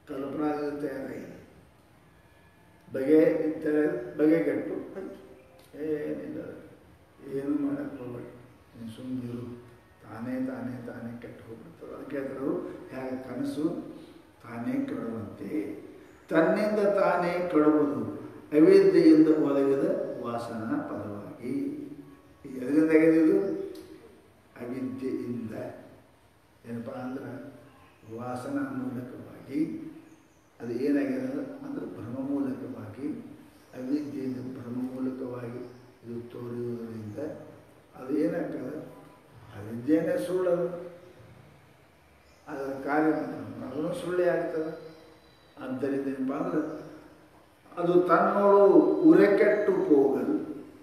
ಕಲ್ಪನಾದಿಂದ ತಯಾರಾಗಿದೆ ಬಗೆ ಇದ್ದರೆ ಬಗೆಗೆಟ್ಟು ಆಯ್ತು ಏನಿಲ್ಲ ಏನು ಮಾಡಕ್ಕೆ ಹೋಗ್ಬೇಡಿ ನೀನು ಸುಮ್ಮನಿರು ತಾನೇ ತಾನೇ ತಾನೇ ಕೆಟ್ಟು ಹೋಗ್ಬಿಡ್ತದೆ ಅದಕ್ಕೆ ಅದರು ಹೇಗೆ ಕನಸು ತಾನೇ ಕೆಡುವಂತೆ ತನ್ನಿಂದ ತಾನೇ ಕೆಡುವುದು ಅವಿದ್ಯೆಯಿಂದ ಒದಗಿದ ವಾಸನ ಪದವಾಗಿ ಎದರಿಂದ ತೆಗೆದಿದ್ದು ಅವಿದ್ಯೆಯಿಂದ ಏನಪ್ಪ ಅಂದ್ರೆ ವಾಸನ ಮೂಲಕವಾಗಿ ಅದು ಏನಾಗಿದೆ ಅಂದರೆ ಭ್ರಮ ಮೂಲಕವಾಗಿ ಅವಿದ್ಯೆಯಿಂದ ಭ್ರಮ ಮೂಲಕವಾಗಿ ಇದು ತೋರಿಯುವುದರಿಂದ ಅದು ಏನಾಗ್ತದೆ ಅವಿದ್ಯೆನೇ ಸುಳ್ಳದು ಅದರ ಕಾರ್ಯ ಅದನ್ನು ಸುಳ್ಳೇ ಆಗ್ತದೆ ಆದ್ದರಿಂದ ಏನಪ್ಪ ಅಂದ್ರೆ ಅದು ತನ್ನೋಳು ಉರೆಕೆಟ್ಟು ಹೋಗಲು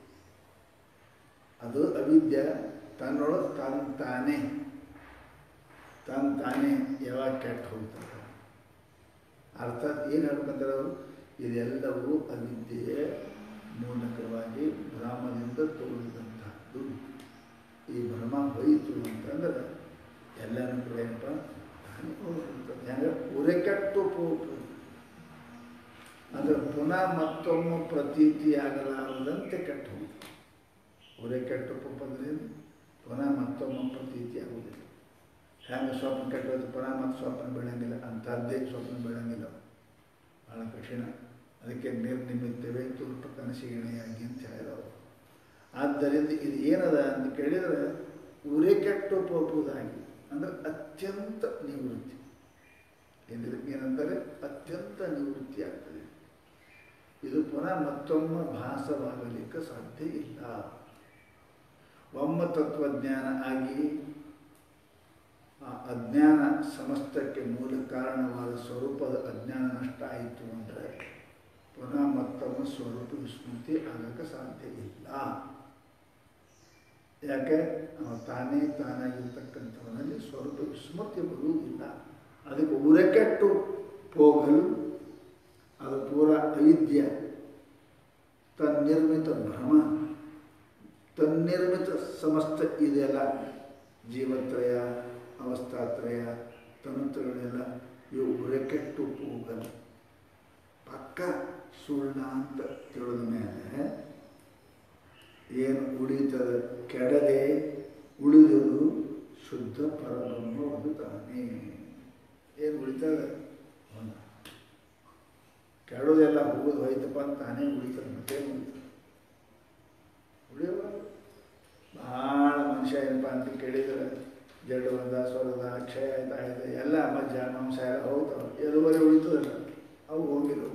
ಅದು ಅವಿದ್ಯೆ ತನ್ನೊಳು ತನ್ ತಾನೇ ತನ್ ತಾನೇ ಯಾವಾಗ ಕೆಟ್ಟು ಹೋಗ್ತದೆ ಅರ್ಥಾತ್ ಏನು ಹೇಳ್ಬೇಕಂದ್ರೆ ಅವರು ಇದೆಲ್ಲವೂ ಅವಿದ್ಯೆಯ ಮೂಲಕವಾಗಿ ಭ್ರಮದಿಂದ ತೋರಿದಂತಹದ್ದು ಈ ಭ್ರಮ ಹೋಯಿತು ಅಂತಂದ್ರೆ ಎಲ್ಲನೂ ಕೂಡ ಏನಪ್ಪ ತಾನೇ ಹೋಗ್ತದೆ ಹೆಂಗೆ ಉರೆಕೆಟ್ಟು ಹೋಗ್ತದೆ ಅಂದರೆ ಪುನಃ ಮತ್ತೊಮ್ಮೆ ಪ್ರತೀತಿಯಾಗಲಾರದಂತೆ ಕೆಟ್ಟು ಹೋಗ್ತದೆ ಉರೆ ಕೆಟ್ಟು ಅಂದ್ರೆ ಪುನಃ ಮತ್ತೊಮ್ಮೆ ಪ್ರತೀತಿ ಆಗುವುದಿಲ್ಲ ಹೆಂಗೆ ಸ್ವಪ್ನ ಕೆಟ್ಟೋದು ಪುನಃ ಮತ್ತೆ ಸ್ವಪ್ನ ಬೀಳಂಗಿಲ್ಲ ಅಂಥದ್ದೇ ಸ್ವಪ್ನ ಬೀಳಂಗಿಲ್ಲ ಭಾಳ ಕಠಿಣ ಅದಕ್ಕೆ ನಿರ್ನಿಮಿತ್ತವೇ ತುರ್ಪ ಕನಸಿಗೆಣೆಯಾಗಿ ಅಂತ ಹೇಳಿದವರು ಆದ್ದರಿಂದ ಇದು ಏನದ ಅಂತ ಕೇಳಿದರೆ ಉರೆ ಕೆಟ್ಟು ಹೋಗುವುದಾಗಿ ಅಂದರೆ ಅತ್ಯಂತ ನಿವೃತ್ತಿ ಏನಿದೆ ಏನಂದರೆ ಅತ್ಯಂತ ನಿವೃತ್ತಿ ಆಗ್ತದೆ ಇದು ಪುನಃ ಮತ್ತೊಮ್ಮೆ ಭಾಸವಾಗಲಿಕ್ಕೆ ಸಾಧ್ಯ ಇಲ್ಲ ಒಮ್ಮ ತತ್ವಜ್ಞಾನ ಆಗಿ ಆ ಅಜ್ಞಾನ ಸಮಸ್ತಕ್ಕೆ ಮೂಲ ಕಾರಣವಾದ ಸ್ವರೂಪದ ಅಜ್ಞಾನ ನಷ್ಟ ಆಯಿತು ಅಂದರೆ ಪುನಃ ಮತ್ತೊಮ್ಮೆ ಸ್ವರೂಪ ವಿಸ್ಮೃತಿ ಆಗಕ್ಕೆ ಸಾಧ್ಯ ಇಲ್ಲ ಯಾಕೆ ಅವ ತಾನೇ ತಾನಾಗಿರ್ತಕ್ಕಂಥವನಲ್ಲಿ ಸ್ವರೂಪ ವಿಸ್ಮೃತಿ ಬರುವುದಿಲ್ಲ ಅದಕ್ಕೆ ಉರೆಕೆಟ್ಟು ಹೋಗಲು ಅದು ಪೂರ ಅವಿದ್ಯ ತನ್ನಿರ್ಮಿತ ಭ್ರಮ ತನ್ನಿರ್ಮಿತ ಸಮಸ್ತ ಇದೆಲ್ಲ ಜೀವತ್ರಯ ಅವಸ್ಥಾತ್ರಯ ತನುತ್ರಗಳೆಲ್ಲ ಇವು ಉರೆಕೆಟ್ಟು ಹೋಗಲು ಪಕ್ಕ ಸುಳ್ಳ ಅಂತ ತಿಳಿದ ಮೇಲೆ ಏನು ಉಳಿತದ ಕೆಡದೆ ಉಳಿದದು ಶುದ್ಧ ಪರಬ್ರಹ್ಮ ಒಂದು ತಾನೇ ಏನು ಉಳಿತದೆ ಒಂದು ಕೆಡೋದೆಲ್ಲ ಹೋಗೋದು ಹೋಯ್ತಪ್ಪ ಅಂತ ತಾನೇ ಉಳಿತದೆ ಮತ್ತೆ ಉಳಿತದೆ ಉಳಿಯೋಲ್ಲ ಭಾಳ ಮನುಷ್ಯ ಏನಪ್ಪ ಅಂತ ಕೇಳಿದರೆ ಜಡ್ಡು ಬಂದ ಸ್ವರದ ಕ್ಷಯ ಆಯ್ತಾ ಆಯ್ತು ಎಲ್ಲ ಮಜ್ಜ ಮಾಂಸ ಎಲ್ಲ ಹೋಗ್ತಾವೆ ಎದುವರೆ ಉಳಿತದಲ್ಲ ಅವು ಹೋಗಿದ್ದವು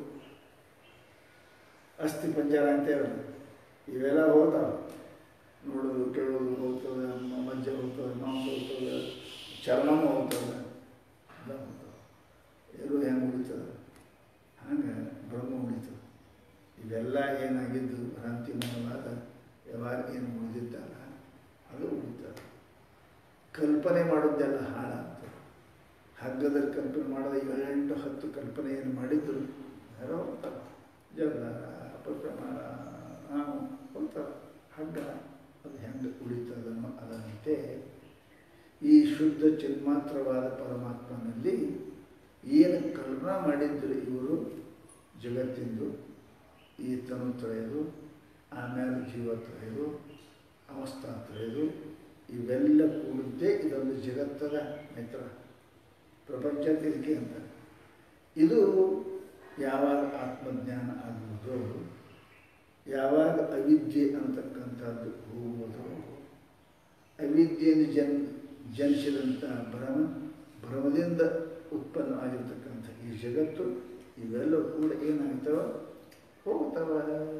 ಅಸ್ಥಿ ಪಂಜರ ಅಂತೇವೆ ಇವೆಲ್ಲ ಹೋಗ್ತಾವೆ ನೋಡೋದು ಕೇಳೋದು ಹೋಗ್ತದೆ ಮ- ಮಜ್ಜೆ ಹೋಗ್ತದೆ ಮಾಂಸ ಹೋಗ್ತದೆ ಚರ್ಮನೂ ಹೋಗ್ತದೆ ಎಲ್ಲ ಹೋಗ್ತವೆ ಎಲ್ಲೂ ಹೆಂಗೆ ಉಳಿತದೆ ಹಂಗೆ ಬ್ರಹ್ಮ ಉಳಿತದೆ ಇವೆಲ್ಲ ಏನಾಗಿದ್ದು ಭ್ರಾಂತಿ ಮೂಲವಾದ ಯಾವಾಗ ಏನು ಉಳಿದಿದ್ದಲ್ಲ ಅದು ಉಳಿತದೆ ಕಲ್ಪನೆ ಮಾಡೋದೆಲ್ಲ ಹಾಳಾಗ್ತದೆ ಹಗ್ಗದಲ್ಲಿ ಕಲ್ಪನೆ ಮಾಡೋದು ಏಳೆಂಟು ಹತ್ತು ಕಲ್ಪನೆ ಏನು ಮಾಡಿದ್ರು ಯಾರೋ ಹೋಗ್ತಾರೆ ಜಗದಾರ ಪ್ರಮಾಣ ನಾವು ಹೋಗ್ತಾರೆ ಹಗ್ಗ ಅದು ಹೆಂಗೆ ಉಳಿತದನ್ನೋ ಅದರಂತೆ ಈ ಶುದ್ಧ ಚಿನ್ಮಾತ್ರವಾದ ಪರಮಾತ್ಮನಲ್ಲಿ ಏನು ಕಲ್ಪನಾ ಮಾಡಿದ್ರು ಇವರು ಜಗತ್ತಿಂದು ಈ ತನುತ್ರಯದು ಆಮೇಲೆ ಜೀವತ್ರಯದು ಅವಸ್ಥಾತ್ರಯದು ಇವೆಲ್ಲ ಕೂಡಿದ್ದೇ ಇದೊಂದು ಜಗತ್ತದ ಮಿತ್ರ ಪ್ರಪಂಚ ಇದಕ್ಕೆ ಅಂತ ಇದು ಯಾವಾಗ ಆತ್ಮಜ್ಞಾನ ಆಗುವುದೋ ಯಾವಾಗ ಅವಿದ್ಯೆ ಅಂತಕ್ಕಂಥದ್ದು ಹೋಗುವುದೋ ಅವಿದ್ಯೆಯನ್ನು ಜನ್ ಜನಿಸಿದಂಥ ಭ್ರಮ ಭ್ರಮದಿಂದ ಉತ್ಪನ್ನ ಆಗಿರ್ತಕ್ಕಂಥ ಈ ಜಗತ್ತು ಇವೆಲ್ಲವೂ ಕೂಡ ಏನಾಗ್ತವೆ ಹೋಗ್ತವೆ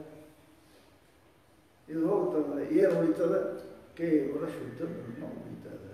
ಇದು ಹೋಗ್ತವೆ ಏನು ಉಳಿತದ ಕೇವಲ ಶುದ್ಧ ಬ್ರಹ್ಮ ಉಳಿತದ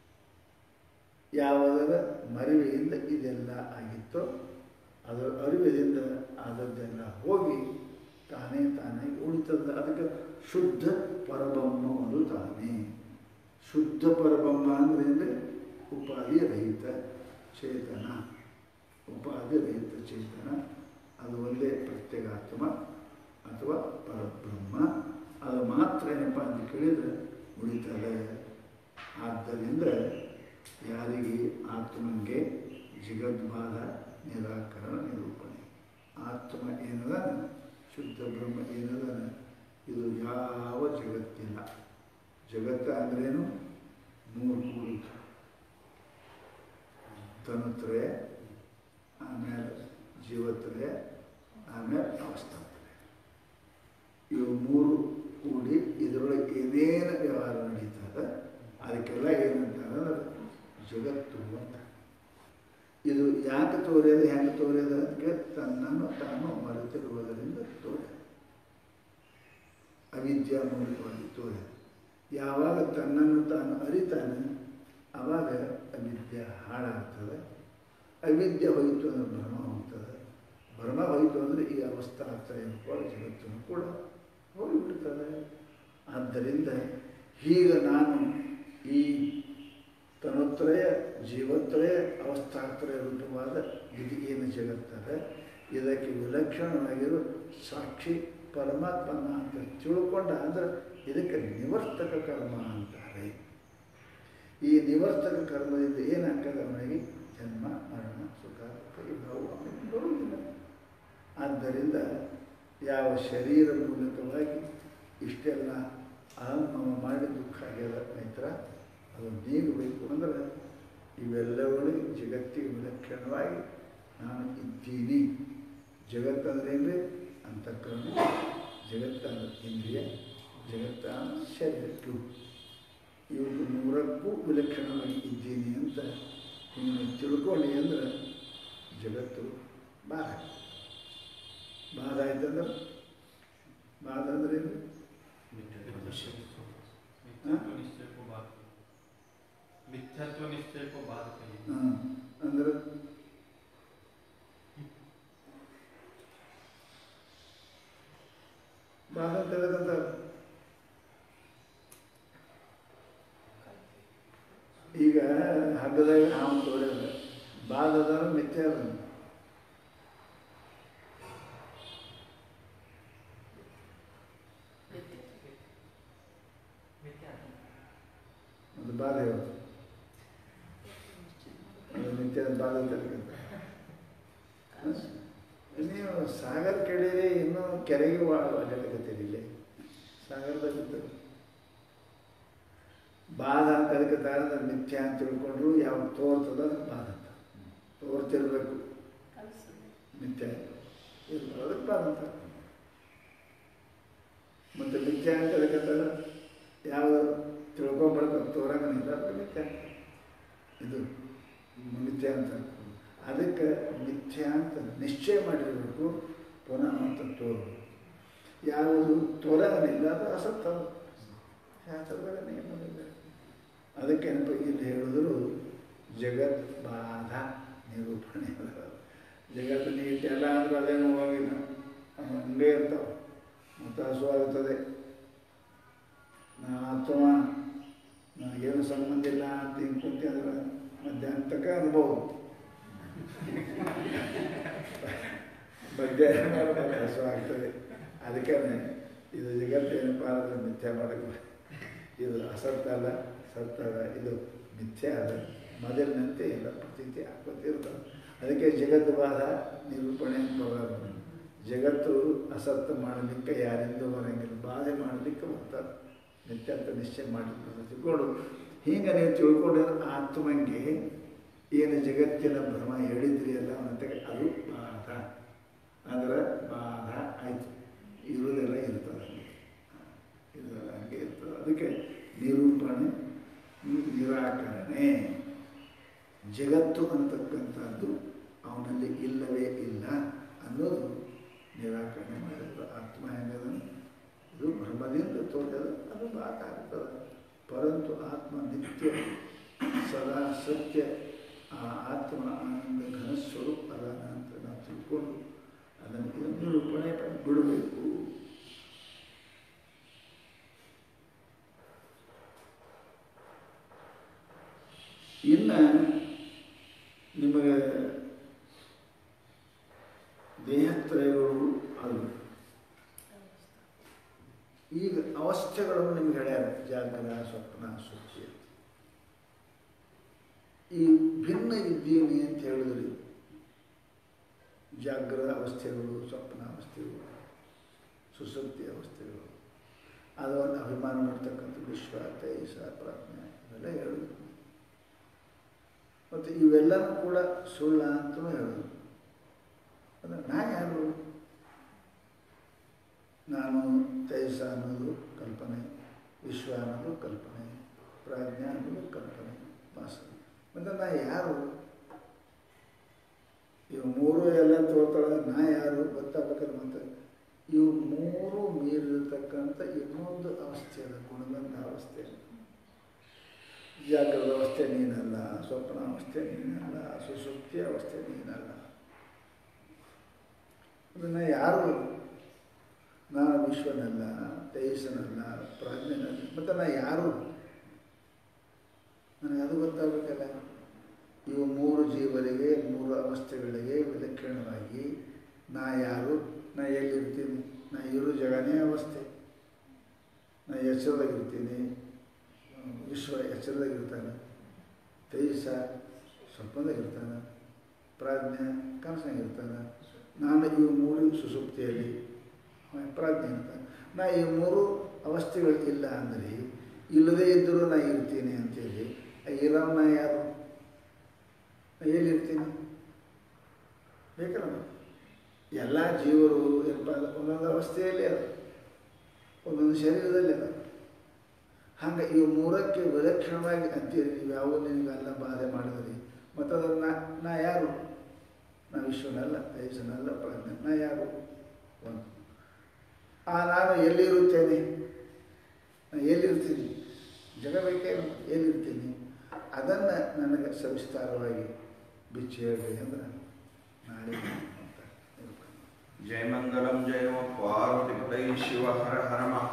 ಯಾವುದರ ಮರಿವೆಯಿಂದ ಇದೆಲ್ಲ ಆಗಿತ್ತೋ ಅದರ ಅರಿವಿನಿಂದ ಆದದ್ದೆಲ್ಲ ಹೋಗಿ ತಾನೇ ತಾನಾಗಿ ಉಳಿತದ ಅದಕ್ಕೆ ಶುದ್ಧ ಪರಬ್ರಹ್ಮ ಒಂದು ತಾನೇ ಶುದ್ಧ ಪರಬ್ರಹ್ಮ ಅಂದ್ರೆ ಅಂದರೆ ಉಪಾಧಿ ರಹಿತ ಚೇತನ ಉಪಾಧಿ ರಹಿತ ಚೇತನ ಅದು ಒಂದೇ ಪ್ರತ್ಯೇಗಾತ್ಮ ಅಥವಾ ಪರಬ್ರಹ್ಮ ಅದು ಮಾತ್ರ ಏನಪ್ಪ ಅಂತ ಕೇಳಿದರೆ ಉಳಿತದೆ ಆದ್ದರಿಂದ ಯಾರಿಗೆ ಆತ್ಮನಿಗೆ ಜಗದ್ಬಾಧ ನಿರಾಕರಣ ನಿರೂಪಣೆ ಆತ್ಮ ಏನದ ಶುದ್ಧ ಬ್ರಹ್ಮ ಏನದ ಇದು ಯಾವ ಜಗತ್ತಿಲ್ಲ ಜಗತ್ತ ಅಂದ್ರೇನು ಮೂರು ಕೂಡಿತು ತನುತ್ರಯ ಆಮೇಲೆ ಜೀವತ್ರಯ ಆಮೇಲೆ ಅವಸ್ಥಾತ್ರಯ ಇವು ಮೂರು ಕೂಡಿ ಇದರೊಳಗೆ ಏನೇನು ವ್ಯವಹಾರ ನಡೀತದ ಅದಕ್ಕೆಲ್ಲ ಏನಂತಾರೆ ಜಗತ್ತು ಅಂತ ಇದು ಯಾಕೆ ತೋರ್ಯದ ಹೆಂಗೆ ತೋರ್ಯದ ಅದಕ್ಕೆ ತನ್ನನ್ನು ತಾನು ಮರೆತಿರುವುದರಿಂದ ತೋರ್ಯದ ಅವಿದ್ಯಾ ಮೂಲಕವಾಗಿ ತೋರ್ಯದ ಯಾವಾಗ ತನ್ನನ್ನು ತಾನು ಅರಿತಾನೆ ಆವಾಗ ಅವಿದ್ಯೆ ಹಾಳಾಗ್ತದೆ ಅವಿದ್ಯೆ ಹೋಯಿತು ಅಂದ್ರೆ ಭ್ರಮ ಹೋಗ್ತದೆ ಭ್ರಮ ಹೋಯಿತು ಅಂದರೆ ಈ ಅವಸ್ಥಾ ಆಗ್ತದೆ ಎಂಬ ಜಗತ್ತನ್ನು ಕೂಡ ಹೋಗಿಬಿಡ್ತದೆ ಆದ್ದರಿಂದ ಹೀಗೆ ನಾನು ಈ ತನುತ್ರಯ ಜೀವತ್ರಯ ಅವಸ್ಥಾತ್ರಯ ರೂಪವಾದ ಇದು ಏನು ಜಗತ್ತದೆ ಇದಕ್ಕೆ ವಿಲಕ್ಷಣವಾಗಿರುವ ಸಾಕ್ಷಿ ಪರಮಾತ್ಮನ ಅಂತ ತಿಳ್ಕೊಂಡ ಅಂದ್ರೆ ಇದಕ್ಕೆ ನಿವರ್ತಕ ಕರ್ಮ ಅಂತಾರೆ ಈ ನಿವರ್ತಕ ಕರ್ಮದಿಂದ ಏನಾಗ್ತದೆ ಅವನಿಗೆ ಜನ್ಮ ಮರಣ ಸುಖ ದುಃಖ ಇವೆಲ್ಲವೂ ಅವನಿಗೆ ಬರುವುದಿಲ್ಲ ಆದ್ದರಿಂದ ಯಾವ ಶರೀರ ಮೂಲಕವಾಗಿ ಇಷ್ಟೆಲ್ಲ ಅಹಂಭವ ಮಾಡಿ ದುಃಖ ಆಗ್ಯದ ಮೈತ್ರ ಅದು ನೀಗಬೇಕು ಅಂದ್ರೆ ಇವೆಲ್ಲವೂ ಜಗತ್ತಿಗೆ ವಿಲಕ್ಷಣವಾಗಿ ನಾನು ಇದ್ದೀನಿ ಜಗತ್ತಂದ್ರೇನ್ರಿ ಅಂತಃಕರಣ ಜಗತ್ತಾನ ಇಂದ್ರಿಯ ಜಗತ್ತಾನ ಶರೀರಕ್ಕೂ ಇವು ಮೂರಕ್ಕೂ ವಿಲಕ್ಷಣವಾಗಿ ಇದ್ದೀನಿ ಅಂತ ನೀನು ತಿಳ್ಕೊಳ್ಳಿ ಅಂದ್ರೆ ಜಗತ್ತು ಬಾಧ ಬಾಧ ಆಯ್ತಂದ್ರೆ ಬಾಧ ಅಂದ್ರೆ ಏನು मिथ्यात्व निश्चय को बात मिथ्यात्व निश्चय को बात कही ಹಾಂ ಅಂದ್ರೆ ಬಾಧ ಅಂತ ಹೇಳಕ್ಕಂತ ಈಗ ಹಗ್ಗದಾಗ ಹಾವು ತೋರ್ಯದ ಬಾಧದ ಮಿಥ್ಯ ಅದ ಮಿಥ್ಯಾ ಅದು ಬಾಧೆ ಯಾವುದು ಅದು ಮಿಥ್ಯ ಬಾಧ ಅಂತ ಹೇಳಕ್ಕಂತ ನೀವು ಸಾಗರ ಕೆಳಗೆ ಇನ್ನೂ ಕೆರೆಗೆ ಅಡ್ಡಾಡಕತ್ತೀರಿ ಇಲ್ಲಿ ಸಾಗರದಾಗ ಇರ್ತದೆ ಬಾಧ ಅಂತ ಅದಕ್ಕೆ ತಾರದ ಮಿಥ್ಯ ಅಂತ ತಿಳ್ಕೊಂಡ್ರು ಯಾವ ತೋರ್ತದ ಅದು ಬಾಧ ಅಂತ ತೋರ್ತಿರ್ಬೇಕು ಮಿಥ್ಯ ಇಲ್ಲ ಅದಕ್ಕೆ ಬಾಧ ಅಂತ ಮತ್ತು ಮಿಥ್ಯ ಅಂತ ಅದಕ್ಕೆ ತರ ಯಾವ ತಿಳ್ಕೊಂಬರ್ತಾರೆ ತೋರಂಗನಿಲ್ಲ ಅದಕ್ಕೆ ಮಿಥ್ಯ ಇದು ಮಿಥ್ಯ ಅಂತ ಅದಕ್ಕೆ ಮಿಥ್ಯ ಅಂತ ನಿಶ್ಚಯ ಮಾಡಿರಬೇಕು ಪುನಃ ಅಂತ ತೋರು ಯಾವುದು ತೋರಗನಿಲ್ಲ ಅದು ಅಸತ್ತ ಶಾಸ್ತ್ರದಾಗ ನಿಯಮವಿಲ್ಲ ಅದಕ್ಕೆ ಏನಪ್ಪ ಇಲ್ಲಿ ಹೇಳಿದ್ರು ಜಗತ್ ಬಾಧ ನಿರೂಪಣೆ ಜಗತ್ತು ನೀಟೆಲ್ಲ ಅಂದ್ರೆ ಅದೇನು ಹೋಗಿಲ್ಲ ಅವು ಹಂಗೆ ಇರ್ತಾವೆ ಮತ್ತು ಹಸುವಾಗುತ್ತದೆ ನಾ ಅಥವಾ ನನಗೇನು ಸಂಬಂಧ ಇಲ್ಲ ಅಂತ ಹಿಂಗೆ ಕುಂತಿ ಅಂದ್ರೆ ಮಧ್ಯಾಹ್ನ ತನಕ ಅನುಭವ ಮಧ್ಯಾಹ್ನ ಮೇಲೆ ಹಸು ಆಗ್ತದೆ ಅದಕ್ಕೆ ಇದು ಜಗತ್ತು ಏನಪ್ಪ ಅಂದ್ರೆ ಮಿಥ್ಯ ಮಾಡಕ್ಕೆ ಇದು ಅಸತ್ತ ಅಲ್ಲ ಸತ್ತ ಅಲ್ಲ ಇದು ಮಿಥ್ಯ ಅಲ್ಲ ಮೊದಲಿನಂತೆ ಎಲ್ಲ ಪ್ರತೀತಿ ಆಗೋತಿರ್ತದೆ ಅದಕ್ಕೆ ಜಗತ್ತು ಬಾಧ ನಿರೂಪಣೆ ಅಂತ ಬರೋದು ಜಗತ್ತು ಅಸತ್ತ ಮಾಡಲಿಕ್ಕೆ ಯಾರಿಂದೂ ಬರೋಂಗಿಲ್ಲ ಬಾಧೆ ಮಾಡಲಿಕ್ಕೆ ಬರ್ತಾರೆ ನಿತ್ಯ ಅಂತ ನಿಶ್ಚಯ ಮಾಡಲಿಕ್ಕೆ ತಿಳ್ಕೊಂಡು ಹೀಗೆ ನೀವು ತಿಳ್ಕೊಂಡಿರೋ ಆತ್ಮಂಗೆ ಏನು ಜಗತ್ತಿನ ಭ್ರಮ ಹೇಳಿದ್ರಿ ಅಲ್ಲ ಅವನಂತೆ ಅದು ಬಾಧ ಅಂದ್ರೆ ಬಾಧ ಆಯಿತು ಇರುವುದೆಲ್ಲ ಇರ್ತದೆ ಹಂಗೆ ಇದೆಲ್ಲ ಹಂಗೆ ಇರ್ತದೆ ಅದಕ್ಕೆ ನಿರೂಪಣೆ ಹ್ಮ್, ನಿರಾಕರಣೆ ಜಗತ್ತು ಅಂತಕ್ಕಂಥದ್ದು ಅವನಲ್ಲಿ ಇಲ್ಲವೇ ಇಲ್ಲ ಅನ್ನೋದು ನಿರಾಕರಣೆ ಮಾಡಿದ್ರು ಆತ್ಮ ಹೆಂಗದ ಇದು ಭ್ರಮದಿಂದ ತೋರಿದ ಅದು ಬಾಧ ಆಗ್ತದೆ ಪರಂತು ಆತ್ಮ ನಿತ್ಯ ಸದಾ ಸತ್ಯ ಆ ಆತ್ಮ ಆನಂದ ಘನ ಸ್ವರೂಪ ಅದ ಅಂತ ನಾವು ತಿಳ್ಕೊಂಡು ಅದನ್ನು ಇದು ನಿರೂಪಣೆ ಬಿಡಬೇಕು ಇನ್ನು ನಿಮಗೆ ದೇಹತ್ರಯಗಳು ಅದು ಈಗ ಅವಸ್ಥೆಗಳನ್ನು ನಿಮ್ಗೆ ಹೇಳ್ಯಾರ ಜಾಗರ ಸ್ವಪ್ನ ಸುಖಿ ಅಂತ. ಈ ಭಿನ್ನ ಇದ್ದೀನಿ ಅಂತ ಹೇಳಿದ್ರಿ ಜಾಗ್ರ ಅವಸ್ಥೆಗಳು ಸ್ವಪ್ನ ಅವಸ್ಥೆಗಳು ಸುಸುಪ್ತಿ ಅವಸ್ಥೆಗಳು ಅದನ್ನು ಅಭಿಮಾನ ಮಾಡ್ತಕ್ಕಂಥ ವಿಶ್ವ ತೈಸ ಪ್ರಾಜ್ಞೆ ಇವೆಲ್ಲ ಹೇಳೋದು ಮತ್ತು ಇವೆಲ್ಲನೂ ಕೂಡ ಸುಳ್ಳ ಅಂತಲೂ ಹೇಳೋದು ಅದು ನಾ ಯಾರು ನಾನು ತೈಸ ಅನ್ನೋದು ಕಲ್ಪನೆ ವಿಶ್ವ ಅನ್ನೋದು ಕಲ್ಪನೆ ಪ್ರಾಜ್ಞೆ ಅನ್ನೋದು ಕಲ್ಪನೆ ವಾಸನೆ ಮತ್ತು ನಾ ಯಾರು ಇವು ಮೂರು ಎಲ್ಲ ತೋರ್ತಾಳೆ ನಾ ಯಾರು ಗೊತ್ತಾಗಬೇಕಲ್ಲ ಮತ್ತೆ ಇವು ಮೂರು ಮೀರಿರ್ತಕ್ಕಂಥ ಇನ್ನೊಂದು ಅವಸ್ಥೆ ಅದ ಗುಣಗಂಧ ಅವಸ್ಥೆ ಜಾಗ್ರದ ಅವಸ್ಥೆ ನೀನಲ್ಲ ಸ್ವಪ್ನ ಅವಸ್ಥೆ ನೀನಲ್ಲ ಸುಸುಪ್ತಿ ಅವಸ್ಥೆ ನೀನಲ್ಲ ಅದನ್ನು ಯಾರು ನಾನು ವಿಶ್ವನಲ್ಲ ತೇಜಸ್ಸನಲ್ಲ ಪ್ರಾಜ್ಞನಲ್ಲ ಮತ್ತು ನಾ ಯಾರು ನನಗೆ ಅದು ಗೊತ್ತಾಗಬೇಕಲ್ಲ ಇವು ಮೂರು ಜೀವರಿಗೆ ಮೂರು ಅವಸ್ಥೆಗಳಿಗೆ ವಿಲಕ್ಷಣವಾಗಿ ನಾ ಯಾರು ನಾ ಎಲ್ಲಿರ್ತೀನಿ ನಾ ಇರೋ ಜಗನೇ ಅವಸ್ಥೆ ನಾ ಎಚ್ಚರದಾಗಿರ್ತೀನಿ ವಿಶ್ವ ಎಚ್ಚರದಾಗಿರ್ತಾನೆ ತೇಜಸ್ಸ ಸ್ವಪ್ನದಾಗಿರ್ತಾನೆ ಪ್ರಾಜ್ಞೆ ಕನಸಾಗಿರ್ತಾನೆ ನಾನು ಈ ಮೂರು ಸುಸುಪ್ತಿಯಲ್ಲಿ ಪ್ರಾಜ್ಞೆ ಇರ್ತಾನೆ ನಾ ಈ ಮೂರು ಅವಸ್ಥೆಗಳು ಇಲ್ಲ ಅಂದರೆ ಇಲ್ಲದೇ ಇದ್ದರೂ ನಾ ಇರ್ತೀನಿ ಅಂತೇಳಿ ಇರವ್ ನಾ ಯಾರು ನಾ ಎಲ್ಲಿರ್ತೀನಿ ಬೇಕಲ್ಲ ಎಲ್ಲ ಜೀವರು ಏನಪ್ಪ ಅಂದ್ರೆ ಒಂದೊಂದು ಅವಸ್ಥೆಯಲ್ಲಿ ಅದ ಒಂದೊಂದು ಶರೀರದಲ್ಲಿ ಅದ ಹಂಗೆ ಇವು ಮೂರಕ್ಕೆ ವಿಲಕ್ಷಣವಾಗಿ ಅಂತೀರಿ ನೀವು ಯಾವ ನಿನಗೆಲ್ಲ ಬಾಧೆ ಮಾಡಿದ್ರಿ ಮತ್ತು ಅದನ್ನು ನಾ ನಾ ಯಾರು ನಾ ವಿಶ್ವನಲ್ಲ ತೈಸನಲ್ಲ ಪ್ರಾಜ್ಞೆ ನಾ ಯಾರು ಒಂದು ಆ ನಾನು ಎಲ್ಲಿರುತ್ತೇನೆ ನಾ ಎಲ್ಲಿರ್ತೀನಿ ಜಗಬೇಕೇ ಎಲ್ಲಿರ್ತೀನಿ ಅದನ್ನು ನನಗೆ ಸವಿಸ್ತಾರವಾಗಿ ಬಿಚ್ಚಿ ಹೇಳಿ ಅಂದ್ರೆ ನಾಳೆ ಅಂತ ಹೇಳ್ಕೊಂಡು जय मंगलम जय ओं पार्वती पतये शिव हर हर महादेव